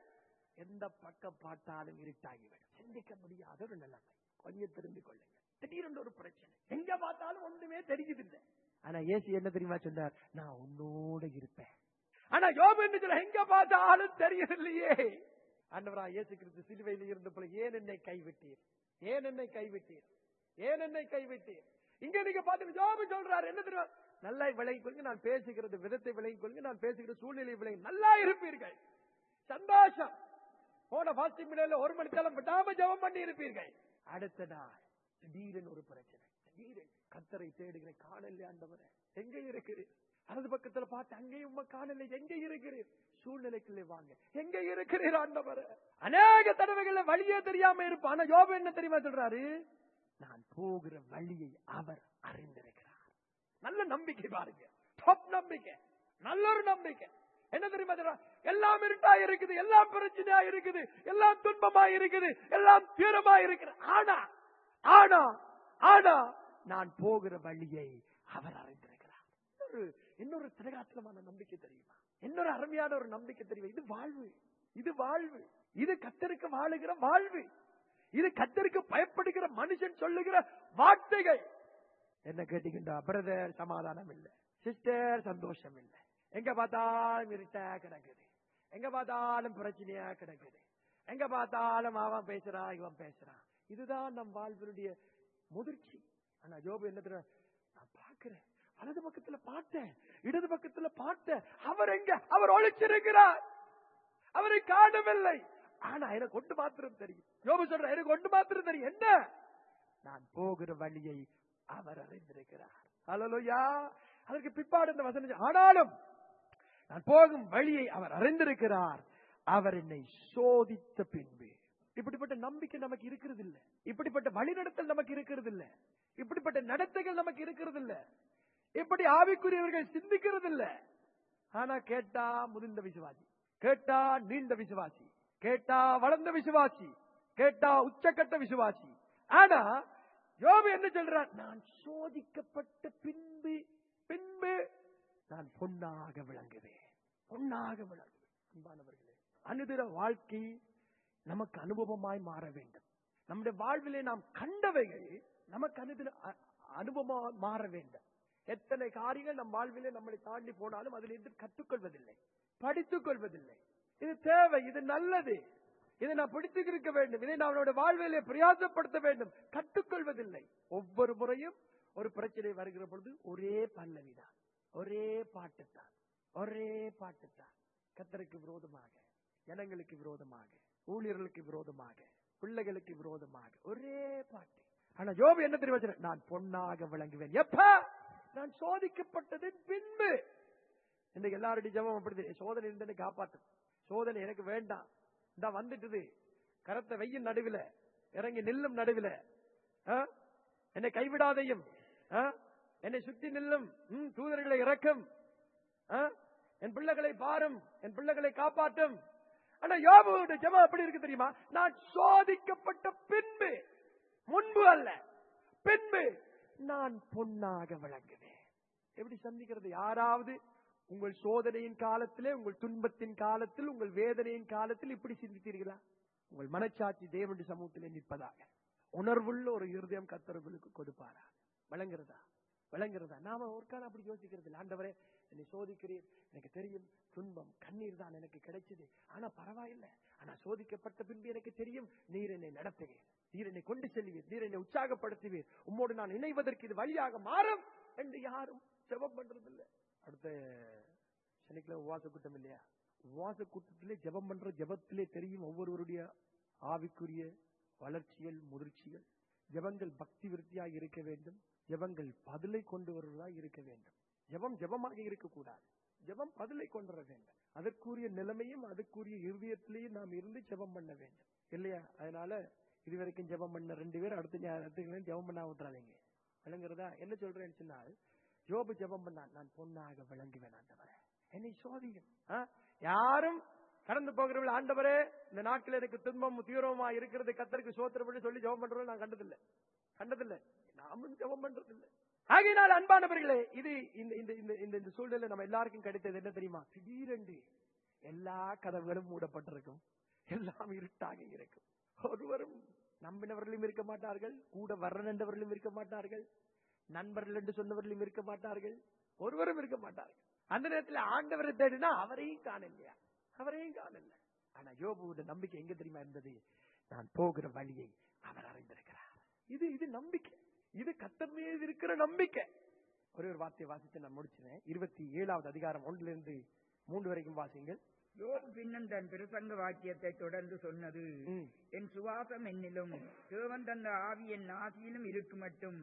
எந்த பக்கம் பார்த்தாலும் இருட்டாகிவிடும் சிந்திக்க முடியாத ஒரு நிலைமை கொஞ்சம் திரும்பிக் கொள்ளுங்க திடீரென்று ஒரு பிரச்சனை எங்க பார்த்தாலும் ஒண்ணுமே தெரியுது இல்லை ஆனா ஏசு என்ன தெரியுமா சொன்னார் நான் உன்னோட இருப்பேன் ஆனா யோபு என்ன சொல்ல எங்க பார்த்தாலும் தெரியவில்லையே ஆண்டவரா இயேசு கிறிஸ்து சிலுவையில் இருந்த போல ஏன் என்னை கைவிட்டீர் ஏன் என்னை கைவிட்டீர் ஏன் என்னை கைவிட்டீர் இங்க நீங்க பார்த்து யோபு சொல்றாரு என்ன தெரியுமா நல்லா விளங்கிக் கொள்ளுங்க நான் பேசுகிறது விதத்தை விளங்கிக் கொள்ளுங்க நான் பேசுகிற சூழ்நிலை விளங்கி நல்லா இருப்பீர்கள் சந்தோஷம் போன பாஸ்டிங் மிடல ஒரு மணி நேரம் விடாம ஜெபம் பண்ணி இருப்பீர்கள் அடுத்த நாள் திடீரென ஒரு பிரச்சனை திடீரென கத்தரை தேடுகிறேன் காணல ஆண்டவரே எங்க இருக்கிறேன் வலது பக்கத்துல பார்த்து அங்கேயும் உம்மை காணல எங்க இருக்கிறேன் சூழ்நிலைக்குள்ளே வாங்க எங்க இருக்கிறீர் ஆண்டவரே அநேக தடவைகள்ல வழியே தெரியாம இருப்பான் ஆனா யோபு என்ன தெரியுமா சொல்றாரு நான் போகிற வழியை அவர் அறிந்திருக்கிறார் நல்ல நம்பிக்கை பாருங்க டாப் நம்பிக்கை நல்ல ஒரு நம்பிக்கை என்ன தெரியுமா சொல்றா? எல்லாம் இருட்டா இருக்குது எல்லாம் பிரச்சனையா இருக்குது எல்லாம் துன்பமா இருக்குது எல்லாம் தீரமா இருக்குது ஆனா ஆனா ஆனா நான் போகிற வழியை அவர் அறிந்திருக்கிறார் இன்னொரு இன்னொரு திரகாத்திரமான நம்பிக்கை தெரியுமா இன்னொரு அருமையான ஒரு நம்பிக்கை தெரியுமா இது வாழ்வு இது வாழ்வு இது கத்தருக்கு வாழுகிற வாழ்வு இது கத்தருக்கு பயப்படுகிற மனுஷன் சொல்லுகிற வார்த்தைகள் என்ன கேட்டீங்கன்னா பிரதர் சமாதானம் இல்ல சிஸ்டர் சந்தோஷம் இல்ல எங்க பார்த்தாலும் இருட்டா கிடக்குது எங்க பார்த்தாலும் பிரச்சனையா கிடக்குது எங்க பார்த்தாலும் அவன் பேசுறான் இவன் பேசுறான் இதுதான் நம் வாழ்வினுடைய முதிர்ச்சி ஆனா ஜோபு என்ன தெரியுமா? நான் பார்க்கிறேன் வலது பக்கத்துல பார்த்தேன் இடது பக்கத்துல பார்த்தேன் அவர் எங்க அவர் ஒழிச்சிருக்கிறார் அவரை காணவில்லை ஆனா எனக்கு ஒன்று மாத்திரம் தெரியும் யோபு சொல்ற எனக்கு ஒன்று மாத்திரம் தெரியும் என்ன நான் போகிற வழியை அவர் அறிந்திருக்கிறார் ஹalleluya அதற்கு பிற்பாடு இந்த வசனம் சொல்~ ஆனாலும் நான் போகும் வழியை அவர் அறிந்திருக்கிறார் அவர் என்னை சோதித்த பின்பு இப்படிப்பட்ட நம்பிக்கை நமக்கு இருக்கிறது இல்ல இப்படிப்பட்ட வழிநடத்தல் நமக்கு இருக்கிறது இல்ல இப்படிப்பட்ட நடத்தைகள் நமக்கு இருக்கிறது இல்ல இப்படி ஆவிக்குரியவர்கள் சிந்திக்கிறது இல்ல ஆனா கேட்டா முதிர்ந்த விசுவாசி கேட்டா நீண்ட விசுவாசி கேட்டா வளர்ந்த விசுவாசி கேட்டா உச்சக்கட்ட விசுவாசி ஆனா யோபு என்ன சொல்றார் நான் சோதிக்கப்பட்ட பின்பு பின்பு நான் பொன்னாக விளங்குவேன் பொன்னாக விளங்குவேன் அன்பானவர்களே அனுதின வாழ்க்கை நமக்கு அனுபவமாய் மாற வேண்டும் நம்முடைய வாழ்விலே நாம் கண்டவைகள் நமக்கு அனுதின அ- அனுபவமா மாற வேண்டும் எத்தனை காரியங்கள் நம் வாழ்விலே நம்மளை தாண்டி போனாலும் அதில் இருந்து கற்றுக்கொள்வதில்லை படித்துக் கொள்வதில்லை இது தேவை இது நல்லது இதை நான் பிடித்து இருக்க வேண்டும் இதை நான் அவனுடைய வாழ்விலே பிரயாசப்படுத்த வேண்டும் கற்றுக்கொள்வதில்லை ஒவ்வொரு முறையும் ஒரு பிரச்சனை வருகிற பொழுது ஒரே பல்லவிதான் ஒரே பாட்டுத்தான் ஒரே பாட்டுத்தான் கத்தருக்கு விரோதமாக ஜனங்களுக்கு விரோதமாக ஊழியர்களுக்கு விரோதமாக பிள்ளைகளுக்கு விரோதமாக ஒரே பாட்டு ஆனா யோபு என்ன தெரியுமா சொல்றார்? நான் பொன்னாக விளங்குவேன் எப்ப நான் சோதிக்கப்பட்டதின் பின்பு இன்னைக்கு எல்லாருடைய ஜெபம் அப்படி சோதனை இருந்து காப்பாற்றும் சோதனை எனக்கு வேண்டாம் இந்த வந்துட்டுது கரத்தை வெயில் நடுவில இறங்கி நில்லும் நடுவில ஆ? என்னை கைவிடாதையும் ஆ? என்னை சுற்றி நில்லும் ம், தூதர்களை இறக்கும் ஆ? என் பிள்ளைகளை பாரும் என் பிள்ளைகளை காப்பாற்றும் ஆனா யோபுடைய ஜெபம் எப்படி இருக்கு தெரியுமா நான் சோதிக்கப்பட்ட பின்பு முன்பு அல்ல பின்பு நான் பொன்னாக விளங்குவேன் எப்படி சந்திக்கிறது யாராவது உங்கள் சோதனையின் காலத்திலே உங்கள் துன்பத்தின் காலத்தில் உங்கள் வேதனையின் காலத்தில் இப்படி சிந்தித்தீர்களா உங்கள் மனச்சாட்சி தேவனுடைய சமூகத்திலே நிற்பதாக உணர்வுள்ள ஒரு இருதயம் கத்தர்களுக்கு கொடுப்பாரா விளங்குறதா விளங்குறதா நாம ஒரு காலம் அப்படி யோசிக்கிறது இல்லை ஆண்டவரே என்னை சோதிக்கிறீர் எனக்கு தெரியும் துன்பம் கண்ணீர் தான் எனக்கு கிடைச்சது ஆனா பரவாயில்லை ஆனா சோதிக்கப்பட்ட பின்பு எனக்கு தெரியும் நீர் என்னை நடத்துவீர் நீர் என்னை கொண்டு செல்வீர் நீர் என்னை உற்சாகப்படுத்துவீர் உம்மோடு நான் இணைவதற்கு இது வழியாக மாறும் என்று யாரும் ஜெபம் பண்றது இல்ல அடுத்த சனிக்கிழமை உபவாச கூட்டம் இல்லையா உபவாச கூட்டத்திலே ஜெபம் பண்ற ஜெபத்திலே தெரியும் ஒவ்வொருவருடைய ஆவிக்குரிய வளர்ச்சிகள் முதிர்ச்சிகள் ஜெபங்கள் பக்தி விருத்தியாக இருக்க வேண்டும் ஜெபங்கள் பதிலை கொண்டு வருவதாக இருக்க வேண்டும் ஜெபம் ஜெபமாக இருக்கக்கூடாது ஜெபம் பதிலை கொண்டு வர வேண்டும் அதற்குரிய நிலைமையும் அதற்குரிய இருதயத்திலேயும் நாம் இருந்து ஜெபம் பண்ண வேண்டும் இல்லையா அதனால இதுவரைக்கும் ஜெபம் பண்ண ரெண்டு பேர் அடுத்த ஞாயிற்றுக்கிழமை ஜெபம் பண்ண விட்டுறாதீங்க விளங்குறதா என்ன சொல்றேன்னு சொன்னால் யோபு ஜெபம் பண்ணான் நான் பொன்னாக விளங்குவேன் ஆண்டவரே என்னை சோதியும் ஆ? யாரும் கடந்து போகிறவர்கள் ஆண்டவரே இந்த நாட்டில் எனக்கு துன்பம் தீவிரமா இருக்கிறது கத்தருக்கு சோத்திரம் பண்ணி சொல்லி ஜெபம் பண்றோம் நான் கண்டதில்லை கண்டதில்லை நாமும் ஜெபம் பண்றதில்லை ஆகையினால் அன்பானவர்களே இது இந்த இந்த இந்த இந்த இந்த சூழ்நிலை நம்ம எல்லாருக்கும் கிடைத்தது என்ன தெரியுமா திடீரென்று எல்லா கதவுகளும் மூடப்பட்டிருக்கும் எல்லாம் இருட்டாக இருக்கும் ஒருவரும் நம்பினவர்களும் இருக்க மாட்டார்கள் கூட வர்றனண்டவர்களும் இருக்க மாட்டார்கள் நண்பர்கள் என்று சொன்னவர்களும் இருக்க மாட்டார்கள் ஒருவரும் இருக்க மாட்டார்கள் அந்த நேரத்தில் ஆண்டவரை தேடினா அவரையும் காணலையா அவரையும் காணல ஆனா யோபுவோட நம்பிக்கை எங்க தெரியுமா இருந்தது நான் போகிற வழியை அவர் அறிந்திருக்கிறார் இது இது நம்பிக்கை இது கத்தர் மீது இருக்கிற நம்பிக்கை ஒரே ஒரு வார்த்தையை வாசித்து நான் முடிச்சினேன் இருபத்தி ஏழாவது அதிகாரம் ஒன்றுல இருந்து மூன்று வரைக்கும் வாசிங்கள் யோபு பின்னும் தன் பிரசங்க வாக்கியத்தை தொடர்ந்து சொன்னது ம். என் சுவாசம் என்னிலும் தேவன் தந்த ஆவி என் நாசியிலும் இருக்கு மட்டும்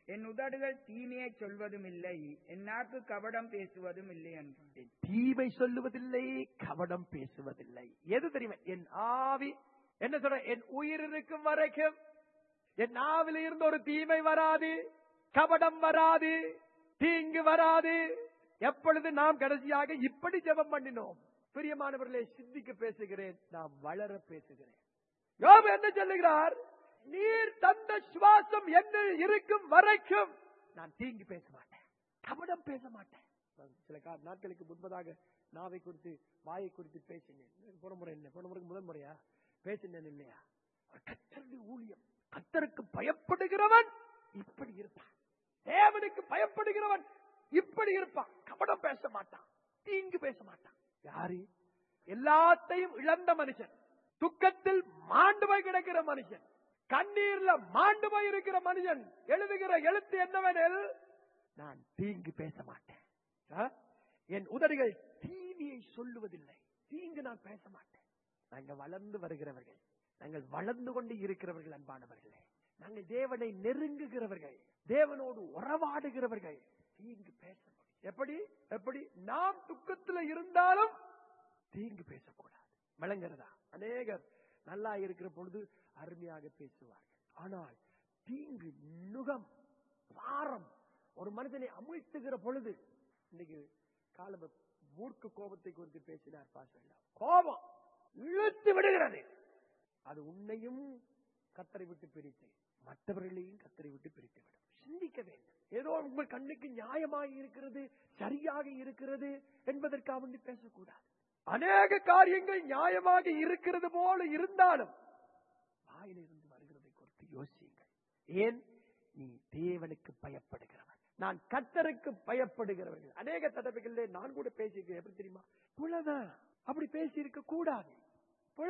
என் உதடுகள் தீமையை சொல்வதும் இல்லை என் நாக்கு கபடம் பேசுவதும் இல்லை என்றான் என் தீமை சொல்லுவதில்லை கவனம் பேசுவதில்லை எது தெரியுமா என் ஆவி என்ன சொல்ற என் உயிர் இருக்கும் வரைக்கும் என் நாவில் இருந்து ஒரு தீமை வராது கபடம் வராது தீங்கு வராது எப்பொழுது நாம் கடைசியாக இப்படி ஜெபம் பண்ணினோம் பிரியமானவர்களே சிந்திக்க பேசுகிறேன் நாம் வளர பேசுகிறேன் யோபு என்ன சொல்லுகிறார் நீர் தந்த சுவாசம் என்ன இருக்கும் வரைக்கும் நான் தீங்கு பேச மாட்டேன் கபடம் பேச மாட்டேன் நான் சில கா- நாட்களுக்கு முன்பதாக நாவை குறித்து வாயை குறித்து பேசினேன் போன முறை என்ன போன முறைக்கு முதல் முறையா பேசினேன் இல்லையா கத்தருடைய ஊழியம் கத்தருக்கு பயப்படுகிறவன் இப்படி இருப்பான் தேவனுக்கு பயப்படுகிறவன் இப்படி இருப்பான் கபடம் பேச மாட்டான் தீங்கு பேச மாட்டான் யாரு எல்லாத்தையும் இழந்த மனுஷன் துக்கத்தில் மாண்டு போய் கிடக்கிற மனுஷன் கண்ணீர்ல மாண்டு போய் இருக்கிற மனுஷன் எழுதுகிற எழுத்து என்னவெனில் நான் தீங்கு பேச மாட்டேன் ஆ? என் உதடுகள் தீவியை சொல்லுவதில்லை தீங்கு நான் பேச மாட்டேன் நாங்கள் வளர்ந்து வருகிறவர்கள் நாங்கள் வளர்ந்து கொண்டு இருக்கிறவர்கள் அன்பானவர்களே நாங்கள் தேவனை நெருங்குகிறவர்கள் தேவனோடு உறவாடுகிறவர்கள் தீங்கு பேச முடியும் எப்படி எப்படி நாம் துக்கத்துல இருந்தாலும் தீங்கு பேசக்கூடாது விளங்குறதா அநேகர் நல்லா இருக்கிற பொழுது அருமையாக பேசுவார்கள் ஆனால் தீங்கு நுகம் வாரம் ஒரு மனிதனை அமிழ்த்துகிற பொழுது இன்னைக்கு காலம் மூர்க்க கோபத்தை குறித்து பேசினார் பாசல்ல கோபம் இழுத்து விடுகிறது அது உன்னையும் கத்தரை விட்டு பிரித்து மற்றவர்களையும் கத்தரை விட்டு பிரித்து விடும் சிந்திக்க வேண்டும் ஏதோ உங்கள் கண்ணுக்கு நியாயமாக இருக்கிறது சரியாக இருக்கிறது என்பதற்காக வேண்டி பேசக்கூடாது அநேக காரியங்கள் நியாயமாக இருக்கிறது போல இருந்தாலும் வாயிலிருந்து வருகிறதை குறித்து யோசியுங்கள் ஏன் நீ தேவனுக்கு பயப்படுகிறவன் நான் கத்தருக்கு பயப்படுகிறவர்கள் அநேக தடவைகளிலே நான் கூட பேசியிருக்கேன் எப்படி தெரியுமா புலதான் அப்படி பேசியிருக்க கூடாது புல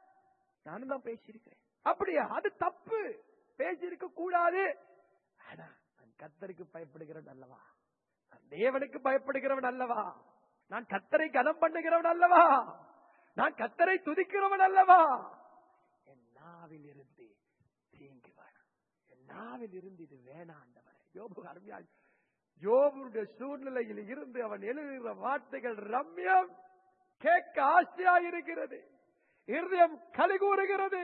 நானும் தான் பேசியிருக்கிறேன் அப்படியா அது தப்பு பேசியிருக்க கூடாது ஆனா நான் கத்தருக்கு பயப்படுகிறவன் அல்லவா நான் தேவனுக்கு பயப்படுகிறவன் அல்லவா நான் கத்தரை கனம் பண்ணுகிறவன் அல்லவா நான் கத்தரை துதிக்கிறவன் அல்லவா என் நாவில் இருந்து தீங்கு வேணாம் என் நாவில் இருந்து இது வேணாம் ஆண்டவரே யோபு அருமையா யோபுடைய சூழ்நிலையில் இருந்து அவன் எழுதுகிற வார்த்தைகள் ரம்யம் கேட்க ஆசையா இருக்கிறது இருதயம் கலிகூறுகிறது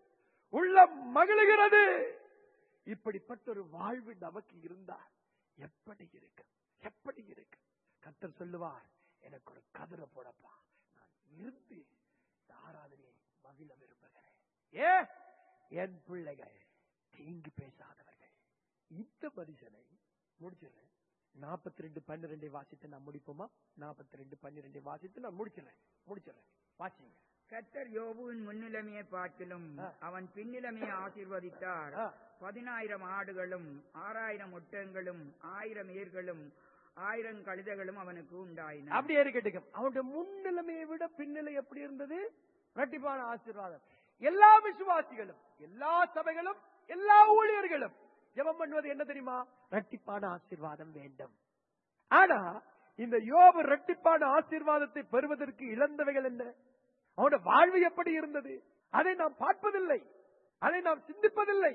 உள்ளம் மகிழுகிறது இப்படிப்பட்ட ஒரு வாழ்வு நமக்கு இருந்தால் எப்படி இருக்கும் எப்படி இருக்கும் கத்தர் சொல்லுவார் எனக்கு ஒரு கதிரை போடப்பா நான் இருந்து இந்த ஆராதனையை மகிழ விரும்புகிறேன் ஏ என் பிள்ளைகள் தீங்கு பேசாதவர்கள் இந்த மனுஷனை முடிச்சிடுறேன் நாற்பத்தி ரெண்டு பன்னிரெண்டை வாசித்து நான் முடிப்போமா நாற்பத்தி ரெண்டு பன்னிரெண்டை வாசித்து நான் முடிச்சிடுறேன் முடிச்சிடுறேன் வாசிங்க கர்த்தர் யோபுவின் முன்னிலைமையை பார்க்கிலும் ஆ. அவன் பின்னிலைமையை ஆசீர்வதித்தார் ஆ. பதினாயிரம் ஆடுகளும் ஆறாயிரம் ஒட்டகங்களும் ஆயிரம் ஏர்களும் ஆயிரம் கழுதைகளும் அவனுக்கு உண்டாயின அப்படியே இருக்கட்டும் அவனுடைய முன்னிலைமையை விட பின்னிலை எப்படி இருந்தது இரட்டிப்பான ஆசீர்வாதம் எல்லா விசுவாசிகளும் எல்லா சபைகளும் எல்லா ஊழியர்களும் ஜெபம் பண்ணுவது என்ன தெரியுமா இரட்டிப்பான ஆசீர்வாதம் வேண்டும் ஆனா இந்த யோபு இரட்டிப்பான ஆசீர்வாதத்தை பெறுவதற்கு இழந்தவைகள் என்ன அவனுடைய வாழ்வு எப்படி இருந்தது அதை நாம் பார்ப்பதில்லை அதை நாம் சிந்திப்பதில்லை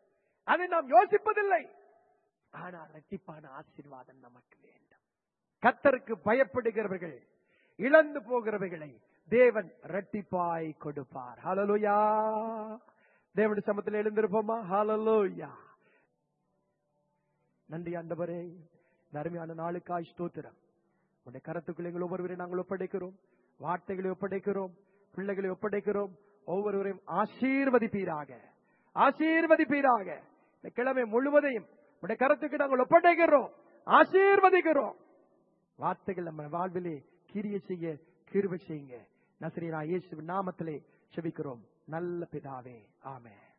அதை நாம் யோசிப்பதில்லை ஆனால் இரட்டிப்பான ஆசீர்வாதம் நமக்கு வேண்டும் கத்தருக்கு பயப்படுகிறவர்கள் இழந்து போகிறவைகளை தேவன் இரட்டிப்பாய் கொடுப்பார் ஹalleluya தேவனுடைய சமத்தில் எழுந்திருப்போமா ஹalleluya நன்றி ஆண்டவரே இந்த அருமையான நாளுக்காய் ஸ்தோத்திரம் உடைய கரத்துக்குள் எங்கள் ஒவ்வொருவரையும் நாங்கள் ஒப்படைக்கிறோம் வார்த்தைகளை ஒப்படைக்கிறோம் பிள்ளைகளை ஒப்படைக்கிறோம் ஒவ்வொருவரையும் ஆசீர்வதிப்பீராக ஆசீர்வதிப்பீராக இந்த கிழமை முழுவதையும் உடைய கரத்துக்கு நாங்கள் ஒப்படைக்கிறோம் ஆசீர்வதிக்கிறோம் வார்த்தைகள் நம்ம வாழ்விலே கிரிய செய்ய கிருபை செய்யுங்க நசரீனா இயேசுவின் நாமத்திலே செபிக்கிறோம் நல்ல பிதாவே ஆமென்